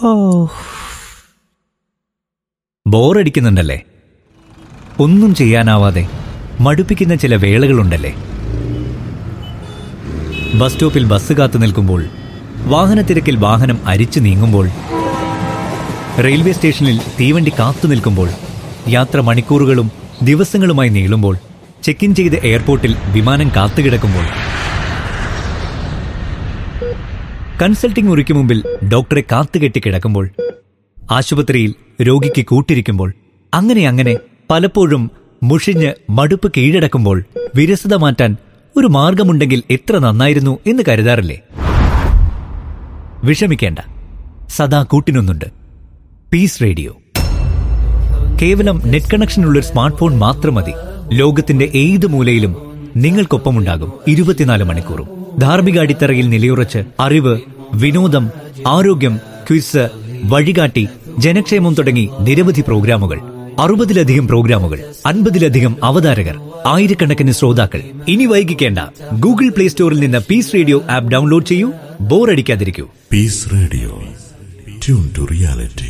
ബോറടിക്കുന്നുണ്ടല്ലേ ഒന്നും ചെയ്യാനാവാതെ മടുപ്പിക്കുന്ന ചില വേളകളുണ്ടല്ലേ ബസ് സ്റ്റോപ്പിൽ ബസ് കാത്തു നിൽക്കുമ്പോൾ വാഹനത്തിരക്കിൽ വാഹനം അരിച്ചു നീങ്ങുമ്പോൾ റെയിൽവേ സ്റ്റേഷനിൽ തീവണ്ടി കാത്തു നിൽക്കുമ്പോൾ യാത്ര മണിക്കൂറുകളും ദിവസങ്ങളുമായി നീളുമ്പോൾ ചെക്ക് ഇൻ ചെയ്ത് എയർപോർട്ടിൽ വിമാനം കാത്തുകിടക്കുമ്പോൾ കൺസൾട്ടിംഗ് മുറിക്ക് മുമ്പിൽ ഡോക്ടറെ കാത്തുകെട്ടി കിടക്കുമ്പോൾ ആശുപത്രിയിൽ രോഗിക്ക് കൂട്ടിരിക്കുമ്പോൾ അങ്ങനെ അങ്ങനെ പലപ്പോഴും മുഷിഞ്ഞ് മടുപ്പ് കീഴടക്കുമ്പോൾ വിരസത മാറ്റാൻ ഒരു മാർഗമുണ്ടെങ്കിൽ എത്ര നന്നായിരുന്നു എന്ന് കരുതാറില്ലേ വിഷമിക്കേണ്ട സദാ കൂട്ടിനൊന്നുണ്ട് പീസ് റേഡിയോ കേവലം നെറ്റ് കണക്ഷനുള്ള ഒരു സ്മാർട്ട് ഫോൺ മാത്രം മതി ലോകത്തിന്റെ ഏത് മൂലയിലും നിങ്ങൾക്കൊപ്പമുണ്ടാകും ഇരുപത്തിനാല് മണിക്കൂറും ധാർമ്മിക അടിത്തറയിൽ നിലയുറച്ച് അറിവ് വിനോദം ആരോഗ്യം ക്വിസ് വഴികാട്ടി ജനക്ഷേമം തുടങ്ങി നിരവധി പ്രോഗ്രാമുകൾ അറുപതിലധികം പ്രോഗ്രാമുകൾ അൻപതിലധികം അവതാരകർ ആയിരക്കണക്കിന് ശ്രോതാക്കൾ ഇനി വൈകിക്കേണ്ട ഗൂഗിൾ പ്ലേ സ്റ്റോറിൽ നിന്ന് പീസ് റേഡിയോ ആപ്പ് ഡൗൺലോഡ് ചെയ്യൂ ബോറടിക്കാതിരിക്കൂ Peace Radio. Tune to reality.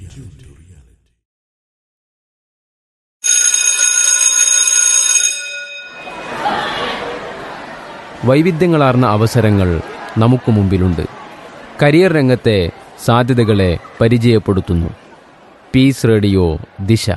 വൈവിധ്യങ്ങളാർന്ന അവസരങ്ങൾ നമുക്ക് മുമ്പിലുണ്ട് കരിയർ രംഗത്തെ സാധ്യതകളെ പരിചയപ്പെടുത്തുന്നു peace radio Disha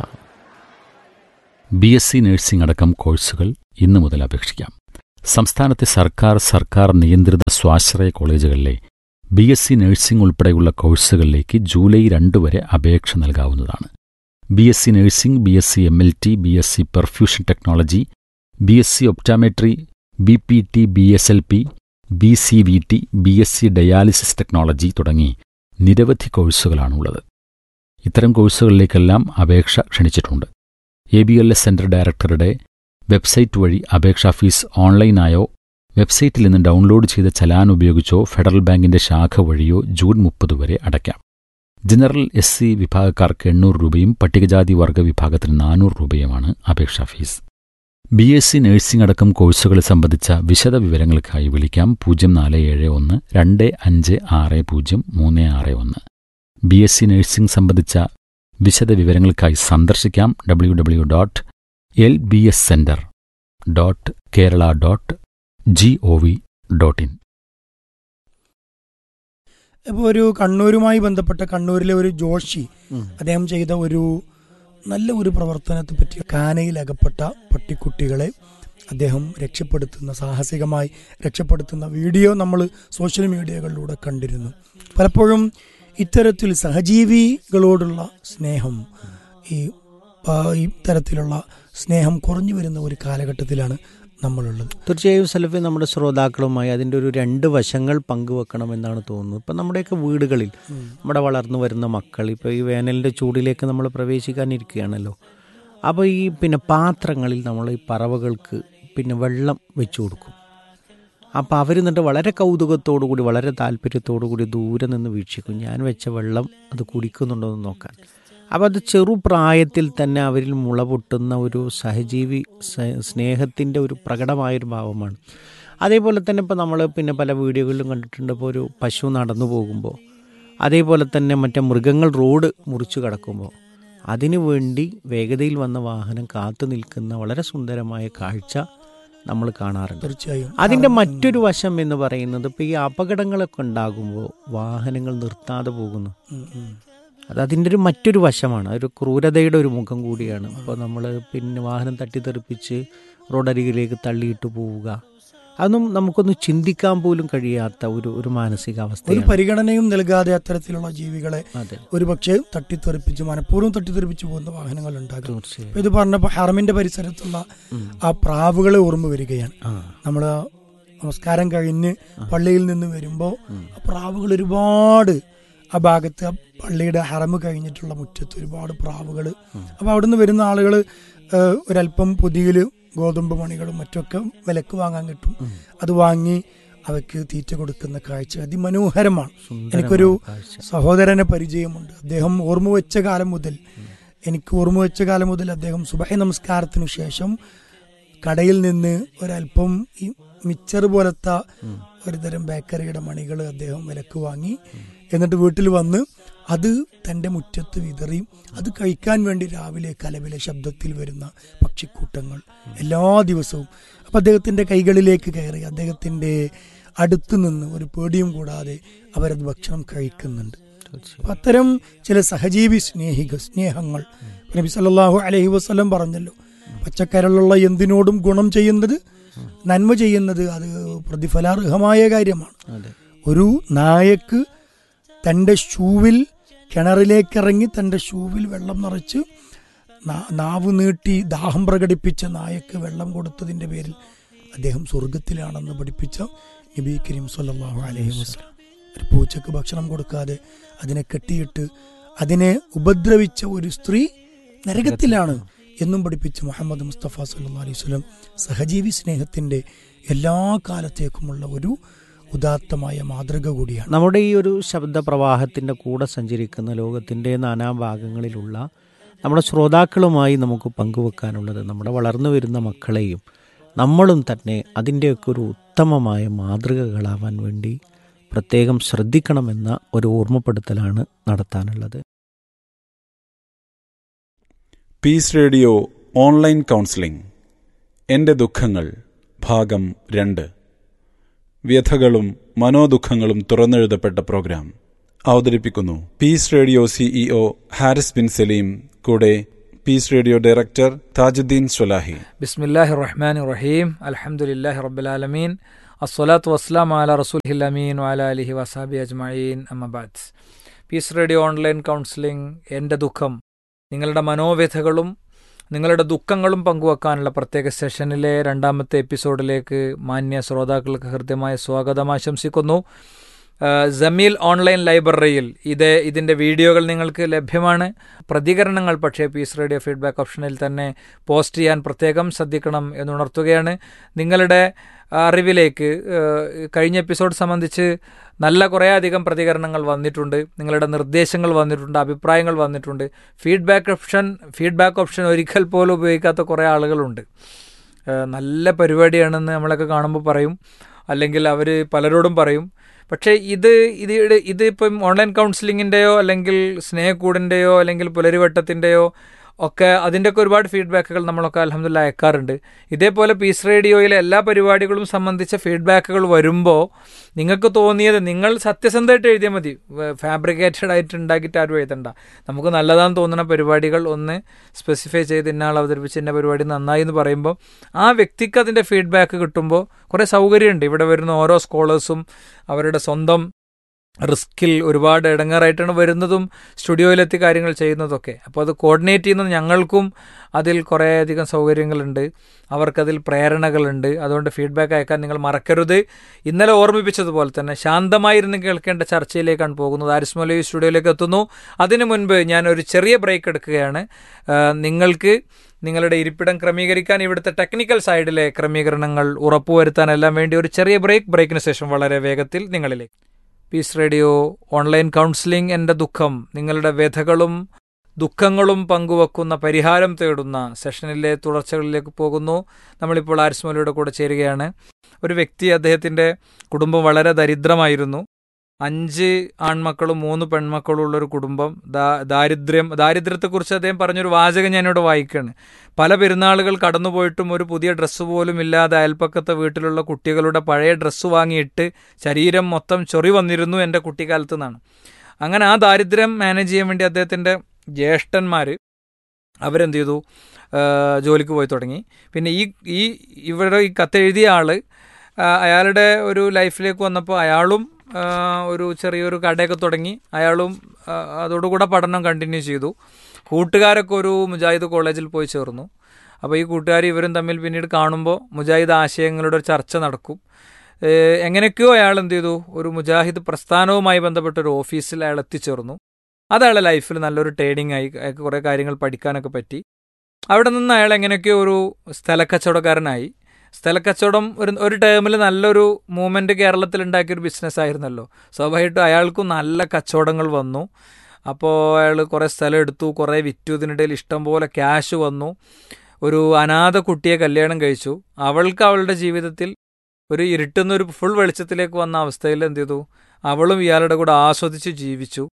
B S C nursing അടക്കം കോഴ്സുകൾ ഇന്നു മുതൽ അപേക്ഷിക്കാം സംസ്ഥാനത്തെ സർക്കാർ സർക്കാർ നിയന്ത്രിത സ്വാശ്രയ കോളേജുകളിലെ ബി എസ് സി നഴ്സിംഗ് ഉൾപ്പെടെയുള്ള കോഴ്സുകളിലേക്ക് ജൂലൈ രണ്ട് വരെ അപേക്ഷ നൽകാവുന്നതാണ് B S C nursing B S C M L T B S C perfusion technology B S C optometry B P T B S L P B C V T B S C dialysis technology തുടങ്ങി നിരവധി കോഴ്സുകളാണുള്ളത് ഇത്തരം കോഴ്സുകളിലേക്കെല്ലാം അപേക്ഷ ക്ഷണിച്ചിട്ടുണ്ട് A B L S centre ഡയറക്ടറുടെ website വഴി അപേക്ഷാ ഫീസ് ഓൺലൈനായോ വെബ്സൈറ്റിൽ നിന്ന് ഡൗൺലോഡ് ചെയ്ത ചലാൻ ഉപയോഗിച്ചോ ഫെഡറൽ ബാങ്കിന്റെ ശാഖ വഴിയോ ജൂൺ മുപ്പത് വരെ അടയ്ക്കാം ജനറൽ എസ് സി വിഭാഗക്കാർക്ക് എണ്ണൂറ് രൂപയും പട്ടികജാതി വർഗ വിഭാഗത്തിന് നാനൂറ് രൂപയുമാണ് അപേക്ഷാ fees B S C nursing അടക്കം കോഴ്സുകളെ സംബന്ധിച്ച വിശദ വിവരങ്ങൾക്കായി വിളിക്കാം പൂജ്യം നാല് ഏഴ് ഒന്ന് രണ്ട് അഞ്ച് ആറ് പൂജ്യം മൂന്ന് ആറ് ഒന്ന് ബി എസ് സി നഴ്സിംഗ് സംബന്ധിച്ച വിശദ വിവരങ്ങൾക്കായി സന്ദർശിക്കാം W W dot L B S centre dot Kerala dot G O V dot in ഇപ്പോൾ ഒരു കണ്ണൂരുമായി ബന്ധപ്പെട്ട കണ്ണൂരിലെ ഒരു ജോഷി അദ്ദേഹം ചെയ്ത ഒരു നല്ല ഒരു പ്രവർത്തനത്തെ പറ്റി കാനയിൽ അകപ്പെട്ട പട്ടിക്കുട്ടികളെ അദ്ദേഹം രക്ഷപ്പെടുത്തുന്ന സാഹസികമായി രക്ഷപ്പെടുത്തുന്ന വീഡിയോ നമ്മൾ സോഷ്യൽ മീഡിയകളിലൂടെ കണ്ടിരുന്നു പലപ്പോഴും ഇത്തരത്തിൽ സഹജീവികളോടുള്ള സ്നേഹം ഈ പ- ഈ തരത്തിലുള്ള സ്നേഹം കുറഞ്ഞു വരുന്ന ഒരു കാലഘട്ടത്തിലാണ് നമ്മളുള്ളത് തീർച്ചയായും സെൽഫി നമ്മുടെ ശ്രോതാക്കളുമായി അതിൻ്റെ ഒരു രണ്ട് വശങ്ങൾ പങ്കുവെക്കണമെന്നാണ് തോന്നുന്നത് ഇപ്പം നമ്മുടെയൊക്കെ വീടുകളിൽ നമ്മുടെ വളർന്നു വരുന്ന മക്കൾ ഇപ്പോൾ ഈ വേനലിൻ്റെ ചൂടിലേക്ക് നമ്മൾ പ്രവേശിക്കാനിരിക്കുകയാണല്ലോ അപ്പോൾ ഈ പിന്നെ പാത്രങ്ങളിൽ നമ്മൾ ഈ പറവകൾക്ക് പിന്നെ വെള്ളം വെച്ചു കൊടുക്കും അപ്പോൾ അവർ എന്നിട്ട് വളരെ കൗതുകത്തോടു കൂടി വളരെ താല്പര്യത്തോടു കൂടി ദൂരെ നിന്ന് വീക്ഷിക്കും ഞാൻ വെച്ച വെള്ളം അത് കുടിക്കുന്നുണ്ടോ എന്ന് നോക്കാൻ അപ്പോൾ അത് ചെറുപ്രായത്തിൽ തന്നെ അവരിൽ മുള പൊട്ടുന്ന ഒരു സഹജീവി സ- സ്നേഹത്തിൻ്റെ ഒരു പ്രകടമായൊരു ഭാവമാണ് അതേപോലെ തന്നെ ഇപ്പോൾ നമ്മൾ പിന്നെ പല വീഡിയോകളിലും കണ്ടിട്ടുണ്ട് ഇപ്പോൾ ഒരു പശു നടന്നു പോകുമ്പോൾ അതേപോലെ തന്നെ മറ്റേ മൃഗങ്ങൾ റോഡ് മുറിച്ചു കടക്കുമ്പോൾ അതിനു വേണ്ടി വേഗതയിൽ വന്ന വാഹനം കാത്തു നിൽക്കുന്ന വളരെ സുന്ദരമായ കാഴ്ച നമ്മൾ കാണാറുണ്ട് തീർച്ചയായും അതിൻ്റെ മറ്റൊരു വശം എന്ന് പറയുന്നത് ഇപ്പോൾ ഈ അപകടങ്ങളൊക്കെ ഉണ്ടാകുമ്പോൾ വാഹനങ്ങൾ നിർത്താതെ പോകുന്നു ഉം, ഉം. അത് അതിൻ്റെ ഒരു മറ്റൊരു വശമാണ് ഒരു ക്രൂരതയുടെ ഒരു മുഖം കൂടിയാണ് ഇപ്പോൾ നമ്മൾ പിന്നെ വാഹനം തട്ടിത്തെറിപ്പിച്ച് റോഡരികിലേക്ക് തള്ളിയിട്ട് പോവുക അതൊന്നും നമുക്കൊന്ന് ചിന്തിക്കാൻ പോലും കഴിയാത്ത ഒരു ഒരു ഒരു മാനസികാവസ്ഥയാണ് പരിഗണനയും നൽകാതെ അത്തരത്തിലുള്ള ജീവികളെ അതെ ഒരു പക്ഷേ തട്ടിത്തെറിപ്പിച്ച് മനഃപൂർവ്വം തട്ടിത്തെറിപ്പിച്ച് പോകുന്ന വാഹനങ്ങൾ ഉണ്ടാകും തീർച്ചയായും ഇപ്പൊ ഇത് പറഞ്ഞപ്പോൾ ഹറമിന്റെ പരിസരത്തുള്ള ആ പ്രാവുകളെ ഓർമ്മ വരികയാണ് ആ നമ്മൾ നമസ്കാരം കഴിഞ്ഞ് പള്ളിയിൽ നിന്ന് വരുമ്പോൾ ആ പ്രാവുകൾ ഒരുപാട് ആ ഭാഗത്ത് ആ പള്ളിയുടെ ഹറമ് കഴിഞ്ഞിട്ടുള്ള മുറ്റത്ത് ഒരുപാട് പ്രാവുകൾ അപ്പോൾ അവിടുന്ന് വരുന്ന ആളുകൾ ഒരല്പം പൊതിയിൽ ഗോതമ്പ് മണികളും മറ്റൊക്കെ വിലക്ക് വാങ്ങാൻ കിട്ടും അത് വാങ്ങി അവയ്ക്ക് തീറ്റ കൊടുക്കുന്ന കാഴ്ച അതിമനോഹരമാണ് എനിക്കൊരു കാഴ്ച. സഹോദരനെ പരിചയമുണ്ട് അദ്ദേഹം ഓർമ്മ വെച്ച കാലം മുതൽ എനിക്ക് ഓർമ്മ വെച്ച കാലം മുതൽ അദ്ദേഹം സുബഹ നമസ്കാരത്തിനു ശേഷം കടയിൽ നിന്ന് ഒരല്പം ഈ മിച്ചർ പോലത്തെ ഒരുതരം ബേക്കറിയുടെ മണികൾ അദ്ദേഹം വിലക്ക് വാങ്ങി എന്നിട്ട് വീട്ടിൽ വന്ന് അത് തൻ്റെ മുറ്റത്ത് വിതറി അത് കഴിക്കാൻ വേണ്ടി രാവിലെ കലവിലെ ശബ്ദത്തിൽ വരുന്ന പക്ഷിക്കൂട്ടങ്ങൾ എല്ലാ ദിവസവും അപ്പം അദ്ദേഹത്തിൻ്റെ കൈകളിലേക്ക് കയറി അദ്ദേഹത്തിൻ്റെ അടുത്ത് നിന്ന് ഒരു പേടിയും കൂടാതെ അവരത് ഭക്ഷണം കഴിക്കുന്നുണ്ട് അപ്പൊ അത്തരം ചില സഹജീവി സ്നേഹിക സ്നേഹങ്ങൾ നബി സല്ലല്ലാഹു അലൈഹി വസല്ലം പറഞ്ഞല്ലോ പച്ചക്കരലുള്ള എന്തിനോടും ഗുണം ചെയ്യുന്നത് നന്മ ചെയ്യുന്നത് അത് പ്രതിഫലാർഹമായ കാര്യമാണ് അതെ ഒരു നായക്ക് തൻ്റെ ഷൂവിൽ കിണറിലേക്കിറങ്ങി തൻ്റെ ഷൂവിൽ വെള്ളം നിറച്ച് നാ- നാവ് നീട്ടി ദാഹം പ്രകടിപ്പിച്ച നായക്ക് വെള്ളം കൊടുത്തതിൻ്റെ പേരിൽ അദ്ദേഹം സ്വർഗത്തിലാണെന്ന് പഠിപ്പിച്ച നബി കരീം സല്ലല്ലാഹു അലൈഹി വസല്ലം ഒരു പൂച്ചക്ക് ഭക്ഷണം കൊടുക്കാതെ അതിനെ കെട്ടിയിട്ട് അതിനെ ഉപദ്രവിച്ച ഒരു സ്ത്രീ നരകത്തിലാണ് എന്നും പഠിപ്പിച്ച മുഹമ്മദ് മുസ്തഫ സല്ലല്ലാഹു അലൈഹി വസല്ലം സഹജീവി സ്നേഹത്തിൻ്റെ എല്ലാ കാലത്തേക്കുമുള്ള ഒരു ഉദാത്തമായ മാതൃക കൂടിയാണ് നമ്മുടെ ഈ ഒരു ശബ്ദ പ്രവാഹത്തിൻ്റെ കൂടെ സഞ്ചരിക്കുന്ന ലോകത്തിൻ്റെ നാനാഭാഗങ്ങളിലുള്ള നമ്മുടെ ശ്രോതാക്കളുമായി നമുക്ക് പങ്കുവെക്കാനുള്ളത് നമ്മുടെ വളർന്നു വരുന്ന മക്കളെയും നമ്മളും തന്നെ അതിൻ്റെയൊക്കെ ഒരു ഉത്തമമായ മാതൃകകളാവാൻ വേണ്ടി പ്രത്യേകം ശ്രദ്ധിക്കണമെന്ന ഒരു ഓർമ്മപ്പെടുത്തലാണ് നടത്താനുള്ളത് പീസ് റേഡിയോ ഓൺലൈൻ കൗൺസിലിംഗ് എൻ്റെ ദുഃഖങ്ങൾ ഭാഗം രണ്ട് വ്യഥകളും മനോദുഃഖങ്ങളും തുറന്നെഴുതപ്പെട്ട പ്രോഗ്രാം അവതരിപ്പിക്കുന്നു peace radio CEO Haris bin Saleem കൂടെ peace radio director Thajudheen Swalahi ബിസ്മില്ലാഹി റഹ്മാൻ റഹീം അൽഹംദുലില്ലാഹി റബ്ബിലാലമീൻ അസ്സലാത്തു വസ്സലാം അല റസൂൽ അമീൻ വാല അലിഹി വസാബി അജ്മഈൻ അമ്മബാദ് പീസ് റേഡിയോ ഓൺലൈൻ കൗൺസിലിംഗ് എൻ്റെ ദുഃഖം നിങ്ങളുടെ മനോവ്യഥകളും നിങ്ങളുടെ ദുഃഖങ്ങളും പങ്കുവെക്കാനുള്ള പ്രത്യേക സെഷനിലെ രണ്ടാമത്തെ എപ്പിസോഡിലേക്ക് മാന്യ ശ്രോതാക്കൾക്ക് ഹൃദ്യമായ സ്വാഗതം ആശംസിക്കുന്നു ആ, ജമീൽ ഓൺലൈൻ ലൈബ്രറിയിൽ ഇത് ഇതിൻ്റെ വീഡിയോകൾ നിങ്ങൾക്ക് ലഭ്യമാണ് പ്രതികരണങ്ങൾ പക്ഷേ പീസ് റേഡിയോ ഫീഡ്ബാക്ക് ഓപ്ഷനിൽ തന്നെ പോസ്റ്റ് ചെയ്യാൻ പ്രത്യേകം ശ്രദ്ധിക്കണം എന്നുണർത്തുകയാണ് നിങ്ങളുടെ അറിവിലേക്ക് ആ, കഴിഞ്ഞ എപ്പിസോഡ് സംബന്ധിച്ച് നല്ല കുറേയധികം പ്രതികരണങ്ങൾ വന്നിട്ടുണ്ട് നിങ്ങളുടെ നിർദ്ദേശങ്ങൾ വന്നിട്ടുണ്ട് അഭിപ്രായങ്ങൾ വന്നിട്ടുണ്ട് ഫീഡ്ബാക്ക് ഓപ്ഷൻ ഫീഡ്ബാക്ക് ഓപ്ഷൻ ഒരിക്കൽ പോലും ഉപയോഗിക്കാത്ത കുറേ ആളുകളുണ്ട് ആ, നല്ല പരിപാടിയാണെന്ന് നമ്മളൊക്കെ കാണുമ്പോൾ പറയും അല്ലെങ്കിൽ അവർ പലരോടും പറയും പക്ഷേ ഇത് ഇത് ഇത് ഇപ്പം ഓൺലൈൻ കൗൺസിലിങ്ങിൻ്റെയോ അല്ലെങ്കിൽ സ്നേഹക്കൂടിൻ്റെയോ അല്ലെങ്കിൽ പുലരിവട്ടത്തിൻ്റെയോ ഒക്കെ അതിൻ്റെയൊക്കെ ഒരുപാട് ഫീഡ്ബാക്കുകൾ നമ്മളൊക്കെ അലഹമ്മദില്ല അയക്കാറുണ്ട് ഇതേപോലെ പീസ് റേഡിയോയിലെ എല്ലാ പരിപാടികളും സംബന്ധിച്ച ഫീഡ്ബാക്കുകൾ വരുമ്പോൾ നിങ്ങൾക്ക് തോന്നിയത് നിങ്ങൾ സത്യസന്ധമായിട്ട് എഴുതിയാൽ മതി ഫാബ്രിക്കേറ്റഡ് ആയിട്ട് ഉണ്ടാക്കിയിട്ട് ആരും എഴുതണ്ട നമുക്ക് നല്ലതാന്ന് തോന്നുന്ന പരിപാടികൾ ഒന്ന് സ്പെസിഫൈ ചെയ്ത് ഇന്നാൾ അവതരിപ്പിച്ച ഇന്ന പരിപാടി നന്നായി എന്ന് പറയുമ്പോൾ ആ വ്യക്തിക്ക് അതിൻ്റെ ഫീഡ്ബാക്ക് കിട്ടുമ്പോൾ കുറേ സൗകര്യമുണ്ട് ഇവിടെ വരുന്ന ഓരോ സ്കോളേഴ്സും അവരുടെ സ്വന്തം റിസ്കിൽ ഒരുപാട് ഇടങ്ങാറായിട്ടാണ് വരുന്നതും സ്റ്റുഡിയോയിലെത്തി കാര്യങ്ങൾ ചെയ്യുന്നതൊക്കെ അപ്പോൾ അത് കോർഡിനേറ്റ് ചെയ്യുന്നത് ഞങ്ങൾക്കും അതിൽ കുറേയധികം സൗകര്യങ്ങളുണ്ട് അവർക്കതിൽ പ്രേരണകളുണ്ട് അതുകൊണ്ട് ഫീഡ്ബാക്ക് അയക്കാൻ നിങ്ങൾ മറക്കരുത് ഇന്നലെ ഓർമ്മിപ്പിച്ചതുപോലെ തന്നെ ശാന്തമായിരുന്ന് കേൾക്കേണ്ട ചർച്ചയിലേക്കാണ് പോകുന്നത് ആരിസ് മൊലി സ്റ്റുഡിയോയിലേക്ക് എത്തുന്നു അതിനു മുൻപ് ഞാൻ ഒരു ചെറിയ ബ്രേക്ക് എടുക്കുകയാണ് ആ, നിങ്ങൾക്ക് നിങ്ങളുടെ ഇരിപ്പിടം ക്രമീകരിക്കാൻ ഇവിടുത്തെ ടെക്നിക്കൽ സൈഡിലെ ക്രമീകരണങ്ങൾ ഉറപ്പുവരുത്താനെല്ലാം വേണ്ടി ഒരു ചെറിയ ബ്രേക്ക് ബ്രേക്കിന് ശേഷം വളരെ വേഗത്തിൽ നിങ്ങളിലേക്ക് പീസ് റേഡിയോ ഓൺലൈൻ കൗൺസിലിംഗ് എൻ്റെ ദുഃഖം നിങ്ങളുടെ വ്യഥകളും ദുഃഖങ്ങളും പങ്കുവെക്കുന്ന പരിഹാരം തേടുന്ന സെഷനിലെ തുടർച്ചകളിലേക്ക് പോകുന്നു നമ്മളിപ്പോൾ ആരിസ്മോലയുടെ കൂടെ ചേരുകയാണ് ഒരു വ്യക്തി അദ്ദേഹത്തിൻ്റെ കുടുംബം വളരെ ദരിദ്രമായിരുന്നു അഞ്ച് ആൺമക്കളും മൂന്ന് പെൺമക്കളും ഉള്ളൊരു കുടുംബം ദാ ദാരിദ്ര്യം ദാരിദ്ര്യത്തെക്കുറിച്ച് അദ്ദേഹം പറഞ്ഞൊരു വാചകം ഞാനിവിടെ വായിക്കുകയാണ് പല പെരുന്നാളുകൾ കടന്നുപോയിട്ടും ഒരു പുതിയ ഡ്രസ്സ് പോലും ഇല്ലാതെ അയൽപ്പക്കത്തെ വീട്ടിലുള്ള കുട്ടികളുടെ പഴയ ഡ്രസ്സ് വാങ്ങിയിട്ട് ശരീരം മൊത്തം ചൊറി വന്നിരുന്നു എൻ്റെ കുട്ടിക്കാലത്ത് നിന്നാണ് അങ്ങനെ ആ ദാരിദ്ര്യം മാനേജ് ചെയ്യാൻ വേണ്ടി അദ്ദേഹത്തിൻ്റെ ജ്യേഷ്ഠന്മാർ അവരെന്ത് ചെയ്തു ആ, ജോലിക്ക് പോയി തുടങ്ങി പിന്നെ ഈ ഈ ഇവിടെ ഈ കത്തെഴുതിയ ആള് ആ, അയാളുടെ ഒരു ലൈഫിലേക്ക് വന്നപ്പോൾ അയാളും ആ, ഒരു ചെറിയൊരു കടയൊക്കെ തുടങ്ങി അയാളും ആ, അതോടുകൂടെ പഠനം കണ്ടിന്യൂ ചെയ്തു കൂട്ടുകാരൊക്കെ ഒരു മുജാഹിദ് കോളേജിൽ പോയി ചേർന്നു അപ്പോൾ ഈ കൂട്ടുകാർ ഇവരും തമ്മിൽ പിന്നീട് കാണുമ്പോൾ മുജാഹിദ് ആശയങ്ങളുടെ ഒരു ചർച്ച നടക്കും ഏഹ് എങ്ങനെയൊക്കെയോ അയാൾ എന്ത് ചെയ്തു ഒരു മുജാഹിദ് പ്രസ്ഥാനവുമായി ബന്ധപ്പെട്ട ഒരു ഓഫീസിൽ അയാൾ എത്തിച്ചേർന്നു അത് അയാളുടെ ലൈഫിൽ നല്ലൊരു ട്രേഡിംഗ് ആയി അയാൾക്ക് കുറേ കാര്യങ്ങൾ പഠിക്കാനൊക്കെ പറ്റി അവിടെ നിന്ന് അയാൾ എങ്ങനെയൊക്കെയോ ഒരു സ്ഥലക്കച്ചവടക്കാരനായി സ്ഥലക്കച്ചവടം ഒരു ഒരു ടേമിൽ നല്ലൊരു മൂവ്മെൻറ്റ് കേരളത്തിൽ ഉണ്ടാക്കിയൊരു ബിസിനസ് ആയിരുന്നല്ലോ സ്വാഭാവികമായിട്ടും അയാൾക്കും നല്ല കച്ചവടങ്ങൾ വന്നു അപ്പോൾ അയാൾ കുറേ സ്ഥലം എടുത്തു കുറേ വിറ്റു ഇതിനിടയിൽ ഇഷ്ടം പോലെ ക്യാഷ് വന്നു ഒരു അനാഥ കുട്ടിയെ കല്യാണം കഴിച്ചു അവൾക്ക് അവളുടെ ജീവിതത്തിൽ ഒരു ഇരുട്ടുന്ന ഒരു ഫുൾ വെളിച്ചത്തിലേക്ക് വന്ന അവസ്ഥയിൽ എന്ത് ചെയ്തു അവളും ഇയാളുടെ കൂടെ ആസ്വദിച്ച് ജീവിച്ചു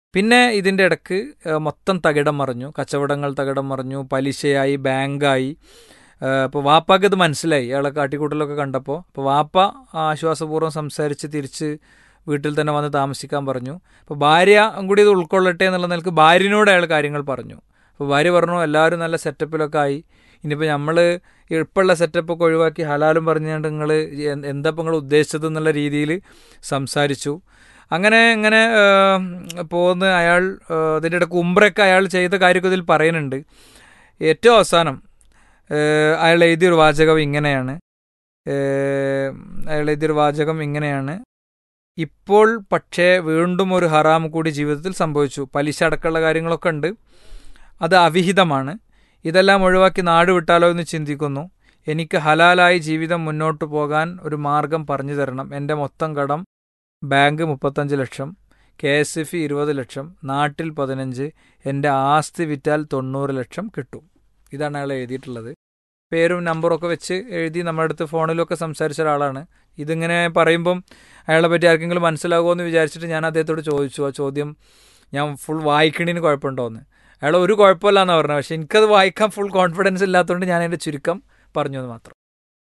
പിന്നെ ഇതിൻ്റെ ഇടക്ക് ഏഹ്, മൊത്തം തകിടം മറിഞ്ഞു കച്ചവടങ്ങൾ തകിടം മറിഞ്ഞു പലിശയായി ബാങ്കായി ഇപ്പോൾ വാപ്പാക്ക് ഇത് മനസ്സിലായി അയാളെ കാട്ടിക്കൂട്ടലൊക്കെ കണ്ടപ്പോൾ അപ്പോൾ വാപ്പ ആശ്വാസപൂർവ്വം സംസാരിച്ച് തിരിച്ച് വീട്ടിൽ തന്നെ വന്ന് താമസിക്കാൻ പറഞ്ഞു അപ്പോൾ ഭാര്യ കൂടി ഇത് ഉൾക്കൊള്ളട്ടെ എന്നുള്ള നിലക്ക് ഭാര്യനോട് അയാൾ കാര്യങ്ങൾ പറഞ്ഞു അപ്പോൾ ഭാര്യ പറഞ്ഞു എല്ലാവരും നല്ല സെറ്റപ്പിലൊക്കെ ആയി ഇനിയിപ്പോൾ നമ്മൾ ഇപ്പോഴുള്ള സെറ്റപ്പൊക്കെ ഒഴിവാക്കി ഹലാലും പറഞ്ഞുകൊണ്ട് നിങ്ങൾ എന്താ ഇപ്പം നിങ്ങൾ ഉദ്ദേശിച്ചത് എന്നുള്ള രീതിയിൽ സംസാരിച്ചു അങ്ങനെ ഇങ്ങനെ പോകുന്ന അയാൾ ആ, അതിൻ്റെ ഇടയ്ക്ക് ഉംറയൊക്കെ അയാൾ ചെയ്ത കാര്യമൊക്കെ ഇതിൽ പറയുന്നുണ്ട് ഏറ്റവും അവസാനം ആ, അയാൾ എഴുതിയൊരു വാചകം ഇങ്ങനെയാണ് ആ, അയാൾ എഴുതിയൊരു വാചകം ഇങ്ങനെയാണ് ഇപ്പോൾ പക്ഷേ വീണ്ടും ഒരു ഹറാം കൂടി ജീവിതത്തിൽ സംഭവിച്ചു പലിശ അടക്കമുള്ള കാര്യങ്ങളൊക്കെ ഉണ്ട് അത് അവിഹിതമാണ് ഇതെല്ലാം ഒഴിവാക്കി നാട് വിട്ടാലോ എന്ന് ചിന്തിക്കുന്നു എനിക്ക് ഹലാലായി ജീവിതം മുന്നോട്ട് പോകാൻ ഒരു മാർഗം പറഞ്ഞു തരണം എൻ്റെ മൊത്തം കടം ബാങ്ക് മുപ്പത്തഞ്ച് ലക്ഷം കെ എസ് എഫ് ഇരുപത് ലക്ഷം നാട്ടിൽ പതിനഞ്ച് എൻ്റെ ആസ്തി വിറ്റാൽ തൊണ്ണൂറ് ലക്ഷം കിട്ടും ഇതാണ് അയാൾ എഴുതിയിട്ടുള്ളത് പേരും നമ്പറൊക്കെ വെച്ച് എഴുതി നമ്മുടെ അടുത്ത് ഫോണിലൊക്കെ സംസാരിച്ച ഒരാളാണ് ഇതിങ്ങനെ പറയുമ്പം അയാളെ പറ്റി ആർക്കെങ്കിലും മനസ്സിലാകുമോ എന്ന് വിചാരിച്ചിട്ട് ഞാൻ അദ്ദേഹത്തോട് ചോദിച്ചു ആ ചോദ്യം ഞാൻ ഫുൾ വായിക്കണീന് കുഴപ്പമുണ്ടോ എന്ന് അയാൾ ഒരു കുഴപ്പമില്ല എന്നാണ് പറഞ്ഞത് പക്ഷെ എനിക്കത് വായിക്കാൻ ഫുൾ കോൺഫിഡൻസ് ഇല്ലാത്തതുകൊണ്ട് ഞാൻ അതിൻ്റെ ചുരുക്കം പറഞ്ഞു എന്ന് മാത്രം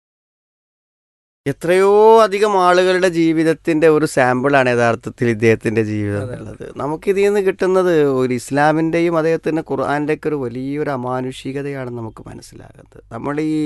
എത്രയോ അധികം ആളുകളുടെ ജീവിതത്തിന്റെ ഒരു സാമ്പിളാണ് യഥാർത്ഥത്തിൽ ഇദ്ദേഹത്തിന്റെ ജീവിതം അതെ. എന്നുള്ളത് നമുക്കിതിൽ നിന്ന് കിട്ടുന്നത് ഒരു ഇസ്ലാമിന്റെയും അദ്ദേഹത്തിന്റെ ഖുർആന്റെ ഒക്കെ ഒരു വലിയൊരു അമാനുഷികതയാണ് നമുക്ക് മനസ്സിലാകുന്നത് നമ്മൾ ഈ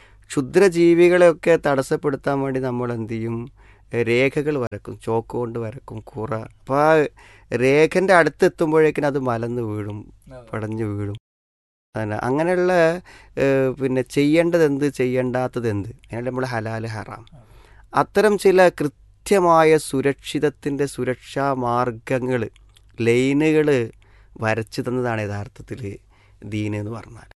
ക്ഷുദ്രജീവികളെയൊക്കെ തടസ്സപ്പെടുത്താൻ വേണ്ടി നമ്മൾ എന്ത് ചെയ്യും രേഖകൾ വരക്കും ചോക്ക് കൊണ്ട് വരക്കും കുറ അപ്പോൾ ആ രേഖൻ്റെ അടുത്തെത്തുമ്പോഴേക്കിനും അത് മലന്ന് വീഴും പടഞ്ഞു വീഴും അതന്നെ അങ്ങനെയുള്ള ഏഹ്, പിന്നെ ചെയ്യേണ്ടത് എന്ത് ചെയ്യേണ്ടാത്തത് എന്ത് അതിനാണ് നമ്മൾ ഹലാല് ഹറാം അത്തരം ചില കൃത്യമായ സുരക്ഷിതത്തിൻ്റെ സുരക്ഷാ മാർഗങ്ങൾ ലൈനുകൾ വരച്ചു തന്നതാണ് യഥാർത്ഥത്തിൽ ദീന് എന്ന് പറഞ്ഞാൽ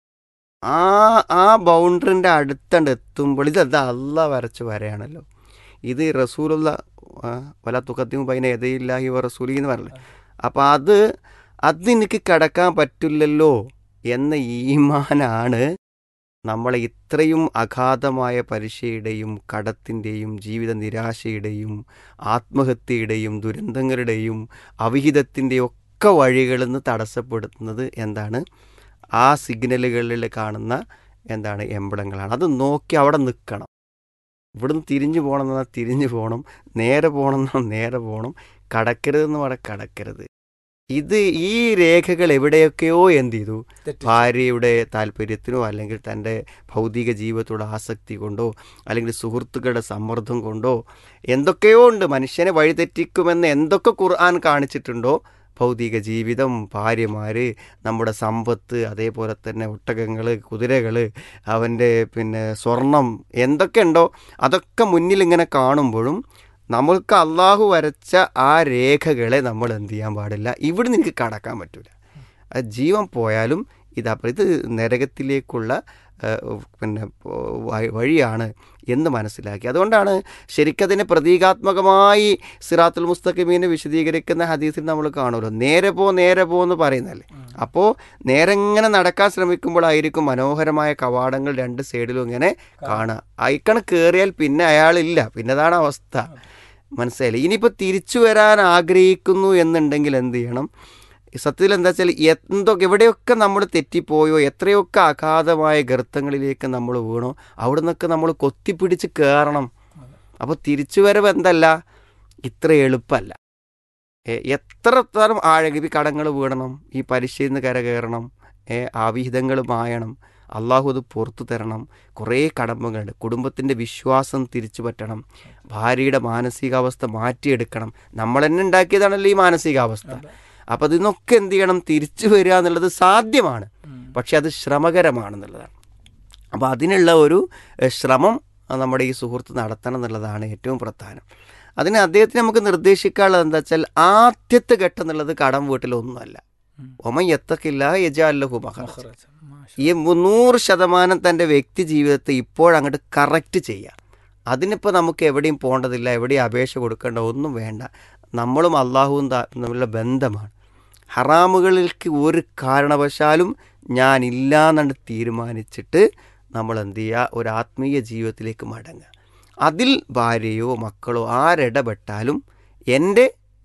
ആ ആ ബൗണ്ടറിൻ്റെ അടുത്തണ്ട് എത്തുമ്പോൾ ഇത് അത് അല്ല വരച്ച് വരയാണല്ലോ ഇത് റസൂലുള്ള ആ, വല തുക്കത്തിയും പൈന എതയില്ലാഹി വ റസൂലി എന്ന് പറഞ്ഞില്ലേ അപ്പം അത് അതെനിക്ക് കടക്കാൻ പറ്റില്ലല്ലോ എന്ന ഈമാനാണ് നമ്മളെ ഇത്രയും അഗാധമായ പരീക്ഷയുടെയും കടത്തിൻ്റെയും ജീവിത നിരാശയുടെയും ആത്മഹത്യയുടെയും ദുരന്തങ്ങളുടെയും അവിഹിതത്തിൻ്റെയും ഒക്കെ വഴികളിൽ നിന്ന് തടസ്സപ്പെടുത്തുന്നത് എന്താണ് ആ സിഗ്നലുകളിൽ കാണുന്ന എന്താണ് എംബളങ്ങളാണ് അത് നോക്കി അവിടെ നിൽക്കണം ഇവിടുന്ന് തിരിഞ്ഞു പോകണം എന്നാൽ തിരിഞ്ഞു പോകണം നേരെ പോകണം എന്നാൽ നേരെ പോകണം കടക്കരുതെന്ന് പറഞ്ഞാൽ കടക്കരുത് ഇത് ഈ രേഖകൾ എവിടെയൊക്കെയോ എന്ത് ചെയ്തു ഭാര്യയുടെ താല്പര്യത്തിനോ അല്ലെങ്കിൽ തൻ്റെ ഭൗതിക ജീവിതത്തോട് ആസക്തി കൊണ്ടോ അല്ലെങ്കിൽ സുഹൃത്തുക്കളുടെ സമ്മർദ്ദം കൊണ്ടോ എന്തൊക്കെയോ ഉണ്ട് മനുഷ്യനെ വഴിതെറ്റിക്കുമെന്ന് എന്തൊക്കെ ഖുർആൻ കാണിച്ചിട്ടുണ്ടോ ഭൗതിക ജീവിതം ഭാര്യമാർ നമ്മുടെ സമ്പത്ത് അതേപോലെ തന്നെ ഒട്ടകങ്ങൾ കുതിരകൾ അവൻ്റെ പിന്നെ സ്വർണം എന്തൊക്കെ ഉണ്ടോ അതൊക്കെ മുന്നിൽ ഇങ്ങനെ കാണുമ്പോഴും നമ്മൾക്ക് അള്ളാഹു വരച്ച ആ രേഖകളെ നമ്മൾ എന്ത് ചെയ്യാൻ പാടില്ല ഇവിടെ എനിക്ക് കടക്കാൻ പറ്റില്ല ആ ജീവൻ പോയാലും ഇതാ ഇത് നരകത്തിലേക്കുള്ള ആ, പിന്നെ വ- വഴിയാണ് എന്ന് മനസ്സിലാക്കി അതുകൊണ്ടാണ് ശരിക്കതിനെ പ്രതീകാത്മകമായി സിറാത്തുൽ മുസ്തഖിമീനെ വിശദീകരിക്കുന്ന ഹദീസിൽ നമ്മൾ കാണുമല്ലോ നേരെ പോ നേരെ പോ എന്ന് പറയുന്നല്ലേ അപ്പോൾ നേരെ ഇങ്ങനെ നടക്കാൻ ശ്രമിക്കുമ്പോഴായിരിക്കും മനോഹരമായ കവാടങ്ങൾ രണ്ട് സൈഡിലും ഇങ്ങനെ കാണുക അയക്കണ് കയറിയാൽ പിന്നെ അയാളില്ല പിന്നെ അതാണ് അവസ്ഥ മനസ്സിലായില്ലേ ഇനിയിപ്പോൾ തിരിച്ചു വരാൻ ആഗ്രഹിക്കുന്നു എന്നുണ്ടെങ്കിൽ എന്ത് ചെയ്യണം സത്യത്തിൽ എന്താ വെച്ചാൽ എന്തൊക്കെ എവിടെയൊക്കെ നമ്മൾ തെറ്റിപ്പോയോ എത്രയൊക്കെ അഗാധമായ ഗർത്തങ്ങളിലേക്ക് നമ്മൾ വീണോ അവിടെ നിന്നൊക്കെ നമ്മൾ കൊത്തിപ്പിടിച്ച് കയറണം അപ്പോൾ തിരിച്ചു വരവ് എന്തല്ല ഇത്ര എളുപ്പമല്ല ഏ, എത്ര തരം ആഴങ്ങി ഈ കടങ്ങൾ വീഴണം ഈ പരീക്ഷയിൽ നിന്ന് കര കയറണം ഏ, ആവിഹിതങ്ങൾ മായണം അള്ളാഹു അത് പുറത്തു തരണം കുറേ കടമ്പകളുണ്ട് കുടുംബത്തിൻ്റെ വിശ്വാസം തിരിച്ചു പറ്റണം ഭാര്യയുടെ മാനസികാവസ്ഥ മാറ്റിയെടുക്കണം നമ്മൾ തന്നെ ഉണ്ടാക്കിയതാണല്ലോ ഈ മാനസികാവസ്ഥ അപ്പം അതിനൊക്കെ എന്ത് ചെയ്യണം തിരിച്ചു വരിക എന്നുള്ളത് സാധ്യമാണ് പക്ഷെ അത് ശ്രമകരമാണെന്നുള്ളതാണ് അപ്പോൾ അതിനുള്ള ഒരു എഹ്, ശ്രമം അഹ് നമ്മുടെ ഈ സുഹൃത്ത് നടത്തണം എന്നുള്ളതാണ് ഏറ്റവും പ്രധാനം അതിന് അദ്ദേഹത്തിന് നമുക്ക് നിർദ്ദേശിക്കാനുള്ളത് എന്താ വെച്ചാൽ ആദ്യത്തെ ഘട്ടം എന്നുള്ളത് കടം വീട്ടിലൊന്നുമല്ല ഒമ എത്തക്കില്ല യജാല്ലഹു മഹറജ ഈ മുന്നൂറ് ശതമാനം തൻ്റെ വ്യക്തി ജീവിതത്തെ ഇപ്പോഴങ്ങോട്ട് കറക്റ്റ് ചെയ്യുക അതിനിപ്പോൾ നമുക്ക് എവിടെയും പോകേണ്ടതില്ല എവിടെയും അപേക്ഷ കൊടുക്കേണ്ട ഒന്നും വേണ്ട നമ്മളും അള്ളാഹുവും ത- തമ്മിലുള്ള ബന്ധമാണ് ഹറാമുകളിലേക്ക് ഒരു കാരണവശാലും ഞാൻ ഇല്ലാന്നുണ്ട് തീരുമാനിച്ചിട്ട് നമ്മൾ എന്ത് ചെയ്യുക ഒരു ആത്മീയ ജീവിതത്തിലേക്ക് മടങ്ങുക അതിൽ ഭാര്യയോ മക്കളോ ആരിടപെട്ടാലും എൻ്റെ